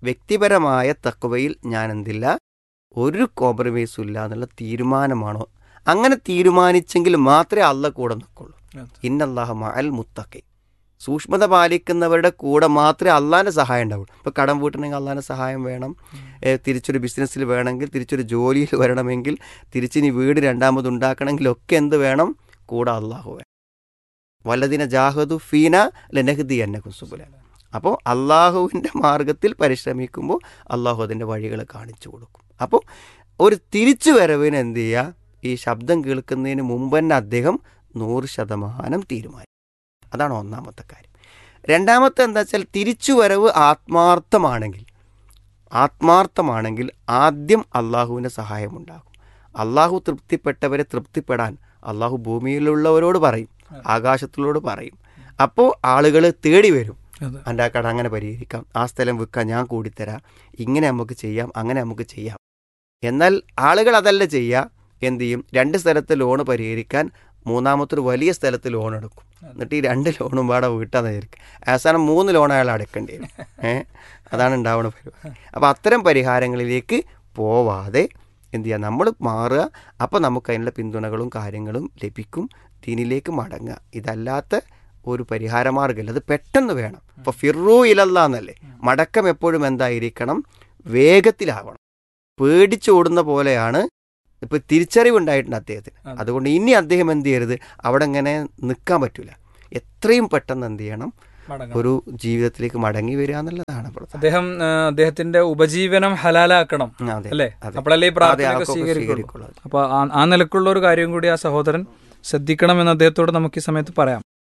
വ്യക്തിപരമായ തക്കവയിൽ ഞാൻ എന്തില്ല ഒരു കോംപ്രമൈസും ഇല്ല എന്നുള്ള തീരുമാനമാണോ അങ്ങനെ തീരുമാനിച്ചെങ്കിൽ മാത്രമേ അള്ള കൂടെ നിൽക്കുള്ളൂ ഇന്നല്ലാഹ മഅൽ മുത്തഖി സൂക്ഷ്മത പാലിക്കുന്നവരുടെ കൂടെ മാത്രമേ അള്ളാൻ്റെ സഹായം ഉണ്ടാവുള്ളൂ ഇപ്പോൾ കടം വീട്ടണമെങ്കിൽ അള്ളാൻ്റെ സഹായം വേണം ഏ, തിരിച്ചൊരു ബിസിനസ്സിൽ വേണമെങ്കിൽ തിരിച്ചൊരു ജോലിയിൽ വരണമെങ്കിൽ തിരിച്ചിനി വീട് രണ്ടാമത് ഉണ്ടാക്കണമെങ്കിൽ ഒക്കെ എന്ത് വേണം കൂടെ അള്ളാഹു വേണം വല്ലതിന ജാഹദു ഫീന ലനഹദി എന്നക്കും സുബുല അപ്പോൾ അള്ളാഹുവിൻ്റെ മാർഗത്തിൽ പരിശ്രമിക്കുമ്പോൾ അള്ളാഹു അതിൻ്റെ വഴികൾ കാണിച്ചു കൊടുക്കും അപ്പോൾ ഒരു തിരിച്ചു വരവിന് എന്ത് ചെയ്യുക ഈ ശബ്ദം കേൾക്കുന്നതിന് മുമ്പ് തന്നെ അദ്ദേഹം നൂറ് ശതമാനം തീരുമാനിക്കും അതാണ് ഒന്നാമത്തെ കാര്യം രണ്ടാമത്തെ എന്താ വെച്ചാൽ തിരിച്ചുവരവ് ആത്മാർത്ഥമാണെങ്കിൽ ആത്മാർത്ഥമാണെങ്കിൽ ആദ്യം അള്ളാഹുവിൻ്റെ സഹായമുണ്ടാകും അള്ളാഹു തൃപ്തിപ്പെട്ടവരെ തൃപ്തിപ്പെടാൻ അള്ളാഹു ഭൂമിയിലുള്ളവരോട് പറയും ആകാശത്തിലോട് പറയും അപ്പോൾ ആളുകൾ തേടി വരും അതെ. എൻ്റെ ആ കട അങ്ങനെ പരിഹരിക്കാം ആ സ്ഥലം വിൽക്കാൻ ഞാൻ കൂടിത്തരാം ഇങ്ങനെ നമുക്ക് ചെയ്യാം അങ്ങനെ നമുക്ക് ചെയ്യാം എന്നാൽ ആളുകൾ അതല്ല ചെയ്യുക എന്ത് ചെയ്യും രണ്ട് സ്ഥലത്ത് ലോണ് പരിഹരിക്കാൻ മൂന്നാമത്തെ ഒരു വലിയ സ്ഥലത്ത് ലോൺ എടുക്കും എന്നിട്ട് ഈ രണ്ട് ലോണും പാടെ വീട്ടാന്ന് വിചാരിക്കും അവസാനം മൂന്ന് ലോൺ അയാൾ അടക്കേണ്ടി വരും ഏഹ് അതാണ് ഉണ്ടാവുന്ന പരിപാടി അപ്പോൾ അത്തരം പരിഹാരങ്ങളിലേക്ക് പോവാതെ എന്ത് ചെയ്യുക നമ്മൾ മാറുക അപ്പോൾ നമുക്ക് അതിനുള്ള പിന്തുണകളും കാര്യങ്ങളും ലഭിക്കും ദീനിലേക്ക് മടങ്ങുക ഇതല്ലാത്ത ഒരു പരിഹാരമാർഗ്ഗമില്ല അത് പെട്ടെന്ന് വേണം ഇപ്പോൾ ഫിറു ഇലല്ല എന്നല്ലേ മടക്കം എപ്പോഴും എന്തായിരിക്കണം വേഗത്തിലാവണം പേടിച്ചോടുന്ന പോലെയാണ് ഇപ്പൊ തിരിച്ചറിവുണ്ടായിട്ടുണ്ട് അദ്ദേഹത്തിന് അതെ. അതുകൊണ്ട് ഇനി അദ്ദേഹം എന്ത് ചെയ്യരുത് അവിടെ ഇങ്ങനെ നിൽക്കാൻ പറ്റൂല എത്രയും പെട്ടെന്ന് എന്ത് ചെയ്യണം മടങ്ങണം. ഒരു ജീവിതത്തിലേക്ക് മടങ്ങി വരിക എന്നുള്ളതാണ് പ്രധാനം അദ്ദേഹം ആ, അദ്ദേഹത്തിന്റെ ഉപജീവനം ഹലാലാക്കണം ഉം, അതെ, അല്ലേ അതെ. അപ്പോഴല്ലേ ഈ അതെ, പ്രാർത്ഥനയൊക്കെ അതൊക്കെ സ്വീകരിക്കുള്ളൂ സ്വീകരിക്കുള്ളൂ. അപ്പൊ ആ- ആ നിലക്കുള്ള ഒരു കാര്യം കൂടി ആ സഹോദരൻ ശ്രദ്ധിക്കണമെന്ന് അദ്ദേഹത്തോട് നമുക്ക് ഈ സമയത്ത് പറയാം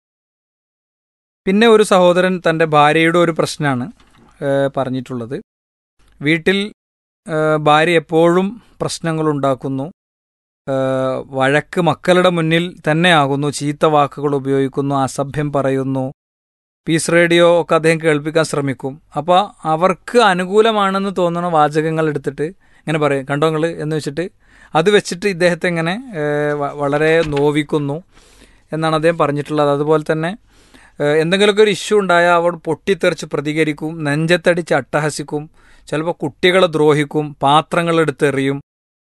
പിന്നെ ഒരു സഹോദരൻ തന്റെ ഭാര്യയുടെ ഒരു പ്രശ്നമാണ് ഏഹ്, പറഞ്ഞിട്ടുള്ളത് വീട്ടിൽ ഏഹ്, ഭാര്യ എപ്പോഴും പ്രശ്നങ്ങൾ ഉണ്ടാക്കുന്നു ഏഹ്, വഴക്ക് മക്കളുടെ മുന്നിൽ തന്നെയാകുന്നു ചീത്ത വാക്കുകൾ ഉപയോഗിക്കുന്നു അസഭ്യം പറയുന്നു പീസ് റേഡിയോ ഒക്കെ അദ്ദേഹം കേൾപ്പിക്കാൻ ശ്രമിക്കും അപ്പോൾ അവർക്ക് അനുകൂലമാണെന്ന് തോന്നുന്ന വാചകങ്ങൾ എടുത്തിട്ട് ഇങ്ങനെ പറയും കണ്ടോ നിങ്ങൾ എന്ന് വെച്ചിട്ട് അത് വെച്ചിട്ട് ഇദ്ദേഹത്തെ ഇങ്ങനെ ഏഹ്, വ- വളരെ നോവിക്കുന്നു എന്നാണ് അദ്ദേഹം പറഞ്ഞിട്ടുള്ളത് അതുപോലെ തന്നെ ഏഹ്, എന്തെങ്കിലുമൊക്കെ ഒരു ഇഷ്യൂ ഉണ്ടായാൽ അവർ പൊട്ടിത്തെറിച്ച് പ്രതികരിക്കും നെഞ്ചത്തടിച്ച് അട്ടഹസിക്കും ചിലപ്പോൾ കുട്ടികളെ ദ്രോഹിക്കും പാത്രങ്ങൾ എടുത്തെറിയും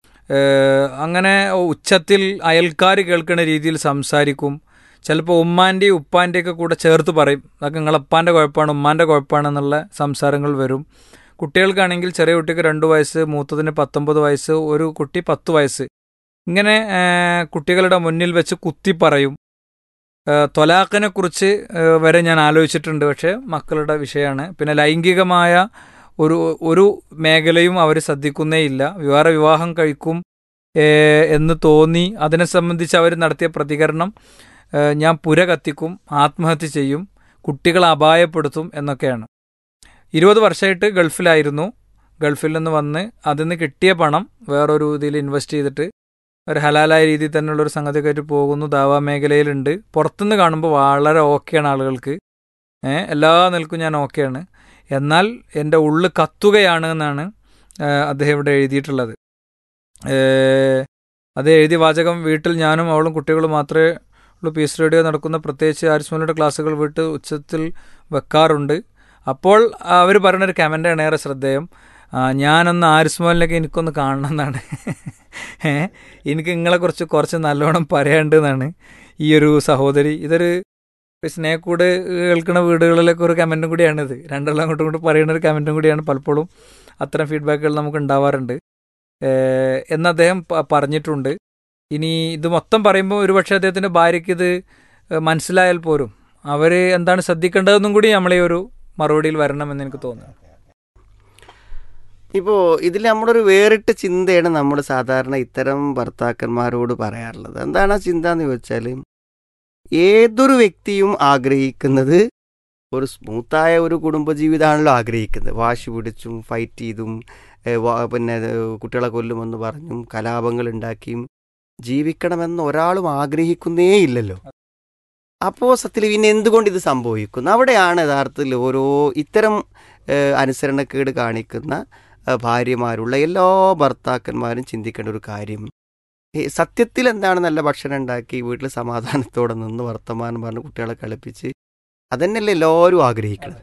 ഏഹ്, അങ്ങനെ ഉച്ചത്തിൽ അയൽക്കാർ കേൾക്കുന്ന രീതിയിൽ സംസാരിക്കും ചിലപ്പോൾ ഉമ്മാൻ്റെയും ഉപ്പാൻ്റെയൊക്കെ കൂടെ ചേർത്ത് പറയും അതൊക്കെ നിങ്ങളപ്പാൻ്റെ കുഴപ്പമാണ് ഉമ്മാൻ്റെ കുഴപ്പമാണ് എന്നുള്ള സംസാരങ്ങൾ വരും കുട്ടികൾക്കാണെങ്കിൽ ചെറിയ കുട്ടിക്ക് രണ്ട് വയസ്സ് മൂത്തതിന് പത്തൊമ്പത് വയസ്സ് ഒരു കുട്ടി പത്ത് വയസ്സ് ഇങ്ങനെ ഏഹ്, കുട്ടികളുടെ മുന്നിൽ വെച്ച് കുത്തി പറയും ഏഹ്, തൊലാഖിനെ കുറിച്ച് ഏഹ്, വരെ ഞാൻ ആലോചിച്ചിട്ടുണ്ട് പക്ഷേ മക്കളുടെ വിഷയമാണ് പിന്നെ ലൈംഗികമായ ഒരു ഒരു മേഖലയും അവർ ശ്രദ്ധിക്കുന്നേയില്ല വിവാഹ വിവാഹം കഴിക്കും ഏഹ്, എന്ന് തോന്നി അതിനെ സംബന്ധിച്ച് അവർ നടത്തിയ പ്രതികരണം ഏഹ്, ഞാൻ പുര കത്തിക്കും ആത്മഹത്യ ചെയ്യും കുട്ടികളെ അപായപ്പെടുത്തും എന്നൊക്കെയാണ് ഇരുപത് വർഷമായിട്ട് ഗൾഫിലായിരുന്നു ഗൾഫിൽ നിന്ന് വന്ന് അതിൽ നിന്ന് കിട്ടിയ പണം വേറൊരു ഇതിൽ ഇൻവെസ്റ്റ് ചെയ്തിട്ട് ഒരു ഹലാലായ രീതിയിൽ തന്നെയുള്ള ഒരു സംഗതിയൊക്കെ ആയിട്ട് പോകുന്നു ദാവാ മേഖലയിലുണ്ട് പുറത്തുനിന്ന് കാണുമ്പോൾ വളരെ ഓക്കെയാണ് ആളുകൾക്ക് ഏഹ് എല്ലാ നിൽക്കും ഞാൻ ഓക്കെയാണ് എന്നാൽ എൻ്റെ ഉള്ളു കത്തുകയാണ് എന്നാണ് ഏഹ് അദ്ദേഹം ഇവിടെ എഴുതിയിട്ടുള്ളത് ഏഹ് അത് എഴുതിയ വാചകം വീട്ടിൽ ഞാനും അവളും കുട്ടികളും മാത്രമേ ഉള്ളൂ പീസ് റേഡിയോ നടക്കുന്ന പ്രത്യേകിച്ച് ആരിസ്മോലിയുടെ ക്ലാസ്സുകൾ വീട്ട് ഉച്ചത്തിൽ വെക്കാറുണ്ട് അപ്പോൾ അവർ പറയുന്ന ഒരു കമൻ്റാണ് ഏറെ ശ്രദ്ധേയം ആ, ഞാനൊന്ന് ആരിസ്മോലിനൊക്കെ എനിക്കൊന്ന് കാണണം എന്നാണ് ഏ എനിക്ക് നിങ്ങളെക്കുറിച്ച് കുറച്ച് നല്ലോണം പറയാണ്ടെന്നാണ് ഈ ഒരു സഹോദരി ഇതൊരു സ്നേഹക്കൂട് കേൾക്കുന്ന വീടുകളിലൊക്കെ ഒരു കമൻറ്റും കൂടിയാണിത് രണ്ടെണ്ണം അങ്ങോട്ടും ഇങ്ങോട്ടും പറയുന്ന ഒരു കമൻറ്റും കൂടിയാണ് പലപ്പോഴും അത്തരം ഫീഡ്ബാക്കുകൾ നമുക്ക് ഉണ്ടാവാറുണ്ട് ഏഹ് എന്ന് അദ്ദേഹം പ- പറഞ്ഞിട്ടുണ്ട് ഇനി ഇത് മൊത്തം പറയുമ്പോൾ ഒരുപക്ഷെ അദ്ദേഹത്തിൻ്റെ ഭാര്യയ്ക്ക് ഇത് ഏഹ് മനസ്സിലായാൽ പോരും അവർ എന്താണ് ശ്രദ്ധിക്കേണ്ടതെന്നും കൂടി നമ്മളെ ഒരു മറുപടിയിൽ വരണമെന്ന് എനിക്ക് തോന്നുന്നു ഇപ്പോൾ ഇതിൽ നമ്മളൊരു വേറിട്ട ചിന്തയാണ് നമ്മൾ സാധാരണ ഇത്തരം ഭർത്താക്കന്മാരോട് പറയാറുള്ളത് എന്താണ് ആ ചിന്ത എന്ന് ചോദിച്ചാൽ ഏതൊരു വ്യക്തിയും ആഗ്രഹിക്കുന്നത് ഒരു സ്മൂത്തായ ഒരു കുടുംബജീവിതമാണല്ലോ ആഗ്രഹിക്കുന്നത് വാശി പിടിച്ചും ഫൈറ്റ് ചെയ്തും ഏ, വാ- പിന്നെ ഏ, കുട്ടികളെ കൊല്ലുമെന്ന് പറഞ്ഞും കലാപങ്ങൾ ഉണ്ടാക്കിയും ജീവിക്കണമെന്ന് ഒരാളും ആഗ്രഹിക്കുന്നേ ഇല്ലല്ലോ അപ്പോൾ സത്യത്തിൽ പിന്നെ എന്തുകൊണ്ട് ഇത് സംഭവിക്കുന്നു അവിടെയാണ് യഥാർത്ഥത്തിൽ ഓരോ ഇത്തരം ഏ, അനുസരണക്കേട് കാണിക്കുന്ന ഏ, ഭാര്യമാരുള്ള എല്ലാ ഭർത്താക്കന്മാരും ചിന്തിക്കേണ്ട ഒരു കാര്യം ഏ, സത്യത്തിൽ എന്താണ് നല്ല ഭക്ഷണം ഉണ്ടാക്കി വീട്ടിൽ സമാധാനത്തോടെ നിന്ന് വർത്തമാനം പറഞ്ഞ് കുട്ടികളെ കളിപ്പിച്ച് അതന്നെയല്ലേ എല്ലാവരും ആഗ്രഹിക്കുന്നത്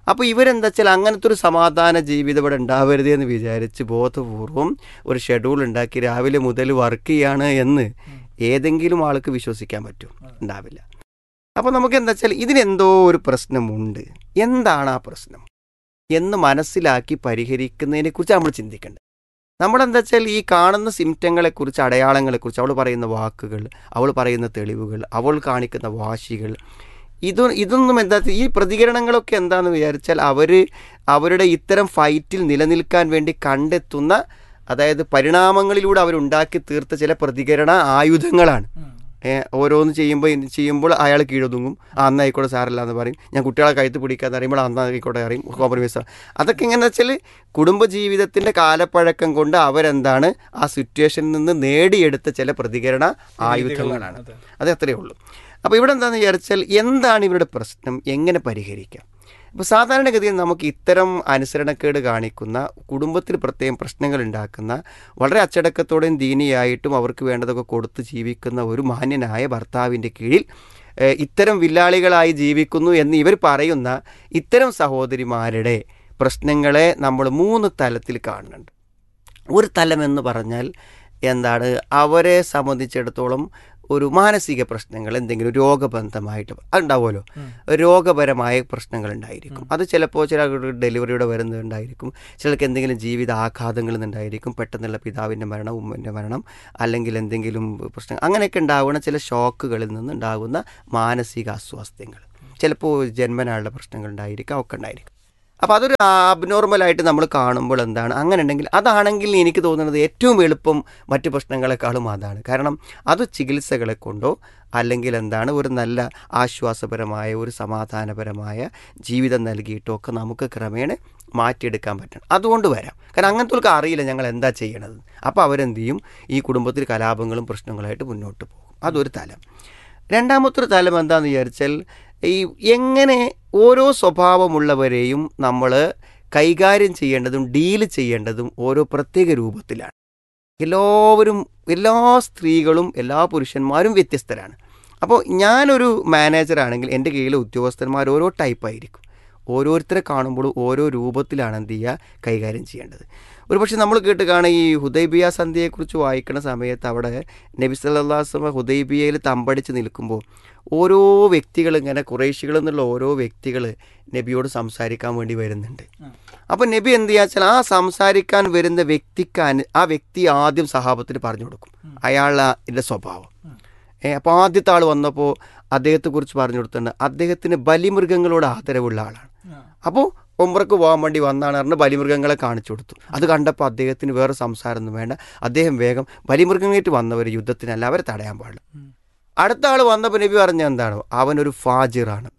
അപ്പോൾ ഇവരെന്താ വെച്ചാൽ അങ്ങനത്തെ ഒരു സമാധാന ജീവിതം ഇവിടെ ഉണ്ടാവരുത് എന്ന് വിചാരിച്ച് ബോധപൂർവം ഒരു ഷെഡ്യൂൾ ഉണ്ടാക്കി രാവിലെ മുതൽ വർക്ക് ചെയ്യാണ് എന്ന് ഏതെങ്കിലും ആൾക്ക് വിശ്വസിക്കാൻ പറ്റും ഉണ്ടാവില്ല അപ്പോൾ നമുക്ക് എന്താ വെച്ചാൽ ഇതിനെന്തോ ഒരു പ്രശ്നമുണ്ട് എന്താണ് ആ പ്രശ്നം എന്ന് മനസ്സിലാക്കി പരിഹരിക്കുന്നതിനെക്കുറിച്ച് നമ്മൾ ചിന്തിക്കേണ്ടത് നമ്മളെന്താ വെച്ചാൽ ഈ കാണുന്ന സിംറ്റങ്ങളെക്കുറിച്ച് അടയാളങ്ങളെക്കുറിച്ച് അവൾ പറയുന്ന വാക്കുകൾ അവൾ പറയുന്ന തെളിവുകൾ അവൾ കാണിക്കുന്ന വാശികൾ ഇത് ഇതൊന്നും എന്താ ഈ പ്രതികരണങ്ങളൊക്കെ എന്താണെന്ന് വിചാരിച്ചാൽ അവർ അവരുടെ ഇത്തരം ഫൈറ്റിൽ നിലനിൽക്കാൻ വേണ്ടി കണ്ടെത്തുന്ന അതായത് പരിണാമങ്ങളിലൂടെ അവരുണ്ടാക്കി തീർത്ത ചില പ്രതികരണ ആയുധങ്ങളാണ് ഏ, ഓരോന്ന് ചെയ്യുമ്പോൾ ചെയ്യുമ്പോൾ അയാൾ കീഴൊതുങ്ങും ആ അന്നായിക്കോട്ടെ സാരല്ല എന്ന് പറയും ഞാൻ കുട്ടികളെ കഴുത്ത് പിടിക്കാന്ന് പറയുമ്പോൾ അന്നായിക്കോട്ടെ അറിയും കോംപ്രമൈസ് അതൊക്കെ എങ്ങനെ വെച്ചാൽ കുടുംബജീവിതത്തിൻ്റെ കാലപ്പഴക്കം കൊണ്ട് അവരെന്താണ് ആ സിറ്റുവേഷനിൽ നിന്ന് നേടിയെടുത്ത ചില പ്രതികരണ ആയുധങ്ങളാണ് അത് അത്രയേ ഉള്ളൂ അപ്പോൾ ഇവിടെ എന്താണെന്ന് വിചാരിച്ചാൽ എന്താണ് ഇവരുടെ പ്രശ്നം എങ്ങനെ പരിഹരിക്കാം ഇപ്പോൾ സാധാരണഗതിയിൽ നമുക്ക് ഇത്തരം അനുസരണക്കേട് കാണിക്കുന്ന കുടുംബത്തിൽ പ്രത്യേകം പ്രശ്നങ്ങൾ ഉണ്ടാക്കുന്ന വളരെ അച്ചടക്കത്തോടെയും ദീനിയായിട്ടും അവർക്ക് വേണ്ടതൊക്കെ കൊടുത്ത് ജീവിക്കുന്ന ഒരു മാന്യനായ ഭർത്താവിൻ്റെ കീഴിൽ ഏഹ്, ഇത്തരം വില്ലാളികളായി ജീവിക്കുന്നു എന്ന് ഇവർ പറയുന്ന ഇത്തരം സഹോദരിമാരുടെ പ്രശ്നങ്ങളെ നമ്മൾ മൂന്ന് തലത്തിൽ കാണുന്നുണ്ട് ഒരു തലം എന്ന് പറഞ്ഞാൽ എന്താണ് അവരെ സംബന്ധിച്ചിടത്തോളം ഒരു മാനസിക പ്രശ്നങ്ങൾ എന്തെങ്കിലും രോഗബന്ധമായിട്ട് അതുണ്ടാവുമല്ലോ രോഗപരമായ പ്രശ്നങ്ങൾ ഉണ്ടായിരിക്കും അത് ചിലപ്പോൾ ചില ഡെലിവറിയുടെ വരുന്നുണ്ടായിരിക്കും ചിലർക്ക് എന്തെങ്കിലും ജീവിത ആഘാതങ്ങളിൽ നിന്നുണ്ടായിരിക്കും പെട്ടെന്നുള്ള പിതാവിൻ്റെ മരണം ഉമ്മൻ്റെ മരണം അല്ലെങ്കിൽ എന്തെങ്കിലും പ്രശ്നം അങ്ങനെയൊക്കെ ഉണ്ടാവുന്ന ചില ഷോക്കുകളിൽ നിന്നുണ്ടാകുന്ന മാനസിക അസ്വാസ്ഥ്യങ്ങൾ ചിലപ്പോൾ ജന്മനാളുടെ പ്രശ്നങ്ങൾ ഉണ്ടായിരിക്കാം ഒക്കെ ഉണ്ടായിരിക്കും അപ്പോൾ അതൊരു അബ്നോർമലായിട്ട് നമ്മൾ കാണുമ്പോൾ എന്താണ് അങ്ങനെ ഉണ്ടെങ്കിൽ അതാണെങ്കിൽ എനിക്ക് തോന്നുന്നത് ഏറ്റവും എളുപ്പം മറ്റു പ്രശ്നങ്ങളെക്കാളും അതാണ് കാരണം അത് ചികിത്സകളെ കൊണ്ടോ അല്ലെങ്കിൽ എന്താണ് ഒരു നല്ല ആശ്വാസപരമായ ഒരു സമാധാനപരമായ ജീവിതം നൽകിയിട്ടോ ഒക്കെ നമുക്ക് ക്രമേണ മാറ്റിയെടുക്കാൻ പറ്റണം അതുകൊണ്ട് വരാം കാരണം അങ്ങനത്തെ അറിയില്ല ഞങ്ങൾ എന്താ ചെയ്യണത് അപ്പോൾ അവരെന്ത് ചെയ്യും ഈ കുടുംബത്തിൽ കലാപങ്ങളും പ്രശ്നങ്ങളായിട്ട് മുന്നോട്ട് പോകും അതൊരു തലം രണ്ടാമത്തെ ഒരു തലം എന്താണെന്ന് വിചാരിച്ചാൽ ഈ എങ്ങനെ ഓരോ സ്വഭാവമുള്ളവരെയും നമ്മൾ കൈകാര്യം ചെയ്യേണ്ടതും ഡീൽ ചെയ്യേണ്ടതും ഓരോ പ്രത്യേക രൂപത്തിലാണ് എല്ലാവരും എല്ലാ സ്ത്രീകളും എല്ലാ പുരുഷന്മാരും വ്യത്യസ്തരാണ് അപ്പോൾ ഞാനൊരു മാനേജറാണെങ്കിൽ എൻ്റെ കീഴിലെ ഉദ്യോഗസ്ഥന്മാർ ഓരോ ടൈപ്പായിരിക്കും ഓരോരുത്തരെ കാണുമ്പോഴും ഓരോ രൂപത്തിലാണ് എന്ത് ചെയ്യുക കൈകാര്യം ചെയ്യേണ്ടത് ഒരു പക്ഷേ നമ്മൾ കേട്ട് കാണുക ഈ ഹുദൈബിയ സന്ധ്യയെക്കുറിച്ച് വായിക്കുന്ന സമയത്ത് അവിടെ നബി സല്ലാസ്മ ഹുദൈബിയയിൽ തമ്പടിച്ച് നിൽക്കുമ്പോൾ ഓരോ വ്യക്തികൾ ഇങ്ങനെ കുറേശികൾ എന്നുള്ള ഓരോ വ്യക്തികൾ നബിയോട് സംസാരിക്കാൻ വേണ്ടി വരുന്നുണ്ട് അപ്പോൾ നബി എന്ത് ചെയ്യാച്ചാൽ ആ സംസാരിക്കാൻ വരുന്ന വ്യക്തിക്ക് അനു- ആ വ്യക്തി ആദ്യം സഹാബത്തിന് പറഞ്ഞു കൊടുക്കും അയാളുടെ സ്വഭാവം ഏ, അപ്പോൾ ആദ്യത്തെ ആൾ വന്നപ്പോൾ അദ്ദേഹത്തെക്കുറിച്ച് പറഞ്ഞു കൊടുത്തിട്ടുണ്ട് അദ്ദേഹത്തിന് ബലിമൃഗങ്ങളോട് ആദരവുള്ള ആളാണ് അപ്പോൾ ഒമ്പറക്ക് പോകാൻ വേണ്ടി വന്നാണ് പറഞ്ഞ് ബലിമൃഗങ്ങളെ കാണിച്ചു കൊടുത്തു അത് കണ്ടപ്പോൾ അദ്ദേഹത്തിന് വേറെ സംസാരമൊന്നും വേണ്ട അദ്ദേഹം വേഗം ബലിമൃഗങ്ങളായിട്ട് വന്നവർ യുദ്ധത്തിനല്ല അവരെ തടയാൻ പാടില്ല അടുത്ത ആൾ വന്നപ്പോൾ നബി പറഞ്ഞ എന്താണോ അവനൊരു ഫാജിറാണ്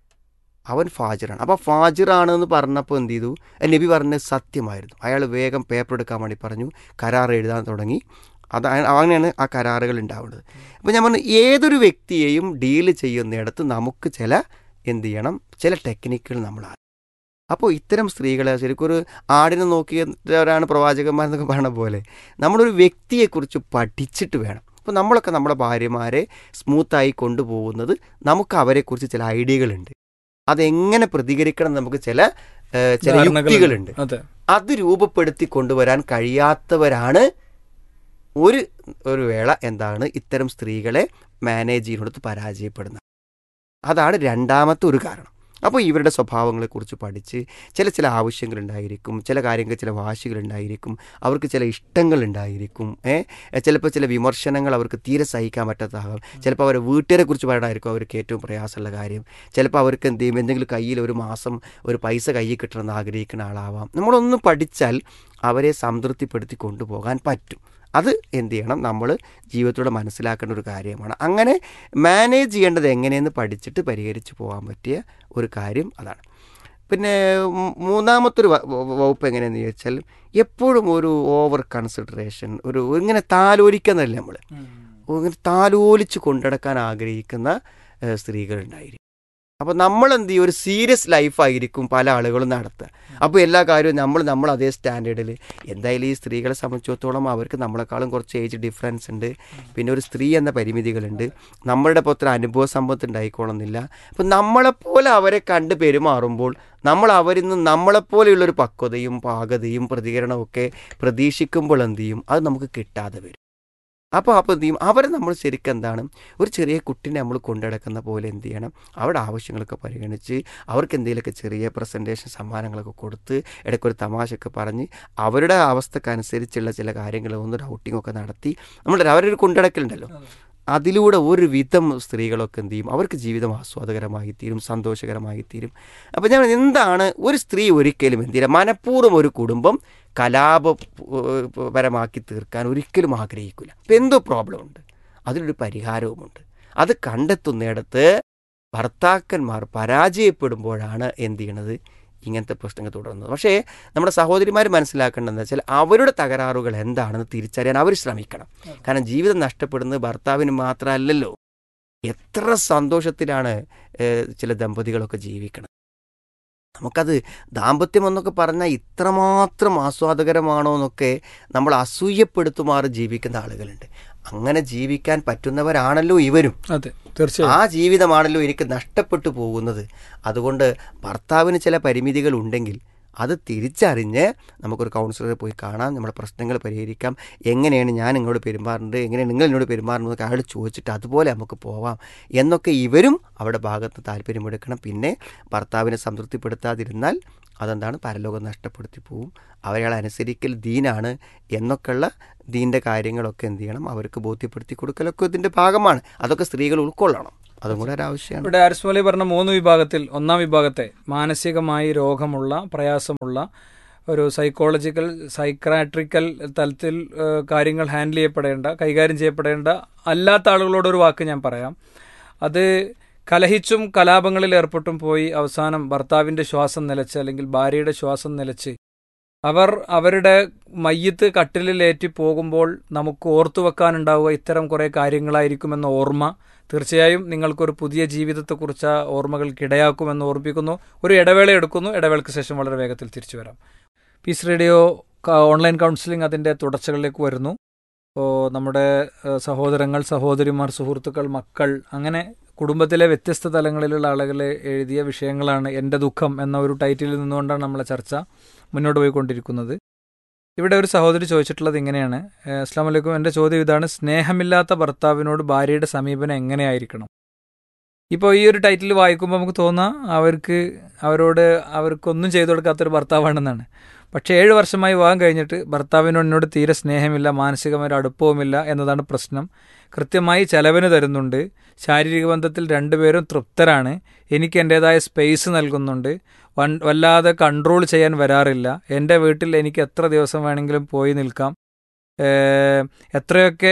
അവൻ ഫാജിറാണ് അപ്പോൾ ഫാജിറാണെന്ന് പറഞ്ഞപ്പോൾ എന്ത് ചെയ്തു നബി പറഞ്ഞത് സത്യമായിരുന്നു അയാൾ വേഗം പേപ്പർ എടുക്കാൻ വേണ്ടി പറഞ്ഞു കരാർ എഴുതാൻ തുടങ്ങി അത് അങ്ങനെയാണ് ആ കരാറുകൾ ഉണ്ടാവുന്നത് അപ്പോൾ ഞാൻ പറഞ്ഞു ഏതൊരു വ്യക്തിയെയും ഡീൽ ചെയ്യുന്നിടത്ത് നമുക്ക് ചില എന്ത് ചെയ്യണം ചില ടെക്നിക്കുകൾ നമ്മൾ അറിയണം. അപ്പോൾ ഇത്തരം സ്ത്രീകളെ ശരിക്കും ഒരു ആടിനെ നോക്കിയവരാണ് പ്രവാചകന്മാരെന്നൊക്കെ പറയണ പോലെ നമ്മളൊരു വ്യക്തിയെക്കുറിച്ച് പഠിച്ചിട്ട് വേണം അപ്പോൾ നമ്മളൊക്കെ നമ്മുടെ ഭാര്യമാരെ സ്മൂത്തായി കൊണ്ടുപോകുന്നത് നമുക്ക് അവരെക്കുറിച്ച് ചില ഐഡിയകളുണ്ട് അതെങ്ങനെ പ്രതികരിക്കണം എന്ന് നമുക്ക് ചില ഏഹ്, ചില ധാരണകളുണ്ട്. യുക്തികളുണ്ട് അതെ അത് രൂപപ്പെടുത്തി കൊണ്ടുവരാൻ കഴിയാത്തവരാണ് ഒരു ഒരു വേള എന്താണ് ഇത്തരം സ്ത്രീകളെ മാനേജ് ചെയ്യുന്നിടത്ത് പരാജയപ്പെടുന്നത് അതാണ് രണ്ടാമത്തെ ഒരു കാരണം അപ്പോൾ ഇവരുടെ സ്വഭാവങ്ങളെക്കുറിച്ച് പഠിച്ച് ചില ചില ആവശ്യങ്ങളുണ്ടായിരിക്കും ചില കാര്യങ്ങൾ ചില വാശികളുണ്ടായിരിക്കും അവർക്ക് ചില ഇഷ്ടങ്ങളുണ്ടായിരിക്കും ഏ ചിലപ്പോൾ ചില വിമർശനങ്ങൾ അവർക്ക് തീരെ സഹിക്കാൻ പറ്റാത്തതാകാം ചിലപ്പോൾ അവരെ വീട്ടുകാരെ കുറിച്ച് പറയണമായിരിക്കും അവർക്ക് ഏറ്റവും പ്രയാസമുള്ള കാര്യം ചിലപ്പോൾ അവർക്ക് എന്ത് ചെയ്യും എന്തെങ്കിലും കയ്യിൽ ഒരു മാസം ഒരു പൈസ കയ്യിൽ കിട്ടണമെന്ന് ആഗ്രഹിക്കുന്ന ആളാവാം നമ്മളൊന്ന് പഠിച്ചാൽ അവരെ സംതൃപ്തിപ്പെടുത്തി കൊണ്ടുപോകാൻ പറ്റും അത് എന്ത് ചെയ്യണം നമ്മൾ ജീവിതത്തിലൂടെ മനസ്സിലാക്കേണ്ട ഒരു കാര്യമാണ് അങ്ങനെ മാനേജ് ചെയ്യേണ്ടത് എങ്ങനെയെന്ന് പഠിച്ചിട്ട് പരിഹരിച്ച് പോകാൻ പറ്റിയ ഒരു കാര്യം അതാണ് പിന്നെ മൂ- മൂന്നാമത്തൊരു വ- വ- വകുപ്പ് എങ്ങനെയെന്ന് ചോദിച്ചാൽ എപ്പോഴും ഒരു ഓവർ കൺസിഡറേഷൻ ഒരു ഇങ്ങനെ താലോലിക്കുന്നതല്ലേ നമ്മൾ ഇങ്ങനെ താലോലിച്ച് കൊണ്ടുനടക്കാൻ ആഗ്രഹിക്കുന്ന ഏഹ്, സ്ത്രീകളുണ്ടായിരിക്കും അപ്പോൾ നമ്മൾ എന്ത് ചെയ്യും ഒരു സീരിയസ് ലൈഫായിരിക്കും പല ആളുകളും നടത്തുക അപ്പോൾ എല്ലാ കാര്യവും നമ്മൾ നമ്മൾ അതേ സ്റ്റാൻഡേർഡിൽ എന്തായാലും ഈ സ്ത്രീകളെ സംബന്ധിച്ചിടത്തോളം അവർക്ക് നമ്മളെക്കാളും കുറച്ച് ഏജ് ഡിഫറൻസ് ഉണ്ട് പിന്നെ ഒരു സ്ത്രീ എന്ന പരിമിതികളുണ്ട് നമ്മളുടെ ഇപ്പോൾ അത്ര അനുഭവ സമ്പത്ത് ഉണ്ടായിക്കോളുന്നില്ല അപ്പം നമ്മളെപ്പോലെ അവരെ കണ്ട് പെരുമാറുമ്പോൾ നമ്മൾ അവരിൽ നിന്ന് നമ്മളെപ്പോലെയുള്ളൊരു പക്വതയും പാകതയും പ്രതികരണവും ഒക്കെ പ്രതീക്ഷിക്കുമ്പോൾ എന്ത് ചെയ്യും അത് നമുക്ക് കിട്ടാതെ വരും അപ്പോൾ അപ്പോൾ എന്ത് ചെയ്യും അവരെ നമ്മൾ ശരിക്കും എന്താണ് ഒരു ചെറിയ കുട്ടീനെ നമ്മൾ കൊണ്ടുനടക്കുന്ന പോലെ എന്ത് ചെയ്യണം അവരുടെ ആവശ്യങ്ങളൊക്കെ പരിഗണിച്ച് അവർക്ക് എന്തെങ്കിലുമൊക്കെ ചെറിയ പ്രസൻറ്റേഷൻ സമ്മാനങ്ങളൊക്കെ കൊടുത്ത് ഇടയ്ക്കൊരു തമാശയൊക്കെ പറഞ്ഞ് അവരുടെ അവസ്ഥക്കനുസരിച്ചുള്ള ചില കാര്യങ്ങൾ ഒന്ന് ഔട്ടിംഗ് ഒക്കെ നടത്തി നമ്മൾ അവരൊരു കൊണ്ടുനടക്കലുണ്ടല്ലോ അതിലൂടെ ഒരു വിധം സ്ത്രീകളൊക്കെ എന്ത് ചെയ്യും അവർക്ക് ജീവിതം ആസ്വാദകരമായി തീരും സന്തോഷകരമായി തീരും അപ്പോൾ ഞാൻ എന്താണ് ഒരു സ്ത്രീ ഒരിക്കലും എന്ത് ചെയ്യുക മനഃപൂർവ്വം ഒരു കുടുംബം കലാപപരമാക്കി തീർക്കാൻ ഒരിക്കലും ആഗ്രഹിക്കില്ല അപ്പം എന്തോ പ്രോബ്ലം ഉണ്ട് അതിനൊരു പരിഹാരവുമുണ്ട് അത് കണ്ടെത്തുന്നിടത്ത് ഭർത്താക്കന്മാർ പരാജയപ്പെടുമ്പോഴാണ് എന്ത് ചെയ്യണത് ഇങ്ങനത്തെ പ്രശ്നങ്ങൾ തുടരുന്നത് പക്ഷേ നമ്മുടെ സഹോദരിമാർ മനസ്സിലാക്കേണ്ടതെന്ന് വെച്ചാൽ അവരുടെ തകരാറുകൾ എന്താണെന്ന് തിരിച്ചറിയാൻ അവർ ശ്രമിക്കണം കാരണം ജീവിതം നഷ്ടപ്പെടുന്നത് ഭർത്താവിന് മാത്രമല്ലല്ലോ എത്ര സന്തോഷത്തിലാണ് ഏഹ്, ചില ദമ്പതികളൊക്കെ ജീവിക്കണം നമുക്കത് ദാമ്പത്യം എന്നൊക്കെ പറഞ്ഞാൽ ഇത്രമാത്രം ആസ്വാദകരമാണോ എന്നൊക്കെ നമ്മൾ അസൂയപ്പെടുത്തുമാറ് ജീവിക്കുന്ന ആളുകളുണ്ട് അങ്ങനെ ജീവിക്കാൻ പറ്റുന്നവരാണല്ലോ ഇവരും അതെ തീർച്ചയായും ആ ജീവിതമാണല്ലോ എനിക്ക് നഷ്ടപ്പെട്ടു പോകുന്നത് അതുകൊണ്ട് ഭർത്താവിന് ചില പരിമിതികൾ ഉണ്ടെങ്കിൽ അത് തിരിച്ചറിഞ്ഞ് നമുക്കൊരു കൗൺസിലറെ പോയി കാണാം നമ്മുടെ പ്രശ്നങ്ങൾ പരിഹരിക്കാം എങ്ങനെയാണ് ഞാൻ നിങ്ങളോട് പെരുമാറുന്നത് എങ്ങനെയാണ് നിങ്ങൾ എന്നോട് പെരുമാറുന്നത് എന്നൊക്കെ അയാൾ ചോദിച്ചിട്ട് അതുപോലെ നമുക്ക് പോവാം എന്നൊക്കെ ഇവരും അവിടെ ഭാഗത്ത് താല്പര്യമെടുക്കണം പിന്നെ ഭർത്താവിനെ സംതൃപ്തിപ്പെടുത്താതിരുന്നാൽ അതെന്താണ് പരലോകം നഷ്ടപ്പെടുത്തി പോവും അവരയാളെ അനുസരിക്കൽ ദീനാണ് എന്നൊക്കെയുള്ള ദീൻ്റെ കാര്യങ്ങളൊക്കെ എന്ത് ചെയ്യണം അവർക്ക് ബോധ്യപ്പെടുത്തി കൊടുക്കലൊക്കെ ഇതിൻ്റെ ഭാഗമാണ് അതൊക്കെ സ്ത്രീകൾ ഉൾക്കൊള്ളണം അതും കൂടെ ഒരു ആവശ്യമാണ് ഇവിടെ ആരിസ് മൗലവി പറഞ്ഞ മൂന്ന് വിഭാഗത്തിൽ ഒന്നാം വിഭാഗത്തെ മാനസികമായി രോഗമുള്ള പ്രയാസമുള്ള ഒരു സൈക്കോളജിക്കൽ സൈക്രാട്രിക്കൽ തലത്തിൽ ഏഹ്, കാര്യങ്ങൾ ഹാൻഡിൽ ചെയ്യപ്പെടേണ്ട കൈകാര്യം ചെയ്യപ്പെടേണ്ട അല്ലാത്ത ആളുകളോട് ഒരു വാക്ക് ഞാൻ പറയാം അത് കലഹിച്ചും കലാപങ്ങളിൽ ഏർപ്പെട്ടും പോയി അവസാനം ഭർത്താവിൻ്റെ ശ്വാസം നിലച്ച് അല്ലെങ്കിൽ ഭാര്യയുടെ ശ്വാസം നിലച്ച് അവർ അവരുടെ മയ്യത്ത് കട്ടിലിലേറ്റി പോകുമ്പോൾ നമുക്ക് ഓർത്തു വെക്കാനുണ്ടാവുക ഇത്തരം കുറേ കാര്യങ്ങളായിരിക്കുമെന്ന ഓർമ്മ തീർച്ചയായും നിങ്ങൾക്കൊരു പുതിയ ജീവിതത്തെക്കുറിച്ച് ആ ഓർമ്മകൾക്കിടയാക്കുമെന്ന് ഓർമ്മിപ്പിക്കുന്നു ഒരു ഇടവേള എടുക്കുന്നു ഇടവേളയ്ക്ക് ശേഷം വളരെ വേഗത്തിൽ തിരിച്ചു വരാം പീസ് റേഡിയോ ക- ഓൺലൈൻ കൗൺസിലിംഗ് അതിൻ്റെ തുടർച്ചകളിലേക്ക് വരുന്നു ഇപ്പോൾ നമ്മുടെ ഏഹ്, സഹോദരങ്ങൾ സഹോദരിമാർ സുഹൃത്തുക്കൾ മക്കൾ അങ്ങനെ കുടുംബത്തിലെ വ്യത്യസ്ത തലങ്ങളിലുള്ള ആളുകൾ എഴുതിയ വിഷയങ്ങളാണ് എൻ്റെ ദുഃഖം എന്ന ഒരു ടൈറ്റിലിൽ നിന്നുകൊണ്ടാണ് നമ്മളെ ചർച്ച മുന്നോട്ട് പോയിക്കൊണ്ടിരിക്കുന്നത് ഇവിടെ ഒരു സഹോദരി ചോദിച്ചിട്ടുള്ളത് ഇങ്ങനെയാണ് ഏഹ്, അസ്ലാം വലൈക്കും എൻ്റെ ചോദ്യം ഇതാണ് സ്നേഹമില്ലാത്ത ഭർത്താവിനോട് ഭാര്യയുടെ സമീപനം എങ്ങനെയായിരിക്കണം ഇപ്പോൾ ഈ ഒരു ടൈറ്റിൽ വായിക്കുമ്പോൾ നമുക്ക് തോന്നാം അവർക്ക് അവരോട് അവർക്കൊന്നും ചെയ്തു കൊടുക്കാത്തൊരു ഭർത്താവാണെന്നാണ് പക്ഷേ ഏഴ് വർഷമായി വിവാഹം കഴിഞ്ഞിട്ട് ഭർത്താവിനോട് എന്നോട് തീരെ സ്നേഹമില്ല മാനസികമായ ഒരു അടുപ്പവുമില്ല എന്നതാണ് പ്രശ്നം കൃത്യമായി ചെലവിന് തരുന്നുണ്ട് ശാരീരിക ബന്ധത്തിൽ രണ്ടുപേരും തൃപ്തരാണ് എനിക്ക് എൻ്റേതായ സ്പേസ് നൽകുന്നുണ്ട് വൻ വല്ലാതെ കൺട്രോൾ ചെയ്യാൻ വരാറില്ല എൻ്റെ വീട്ടിൽ എനിക്ക് എത്ര ദിവസം വേണമെങ്കിലും പോയി നിൽക്കാം ഏഹ്, എത്രയൊക്കെ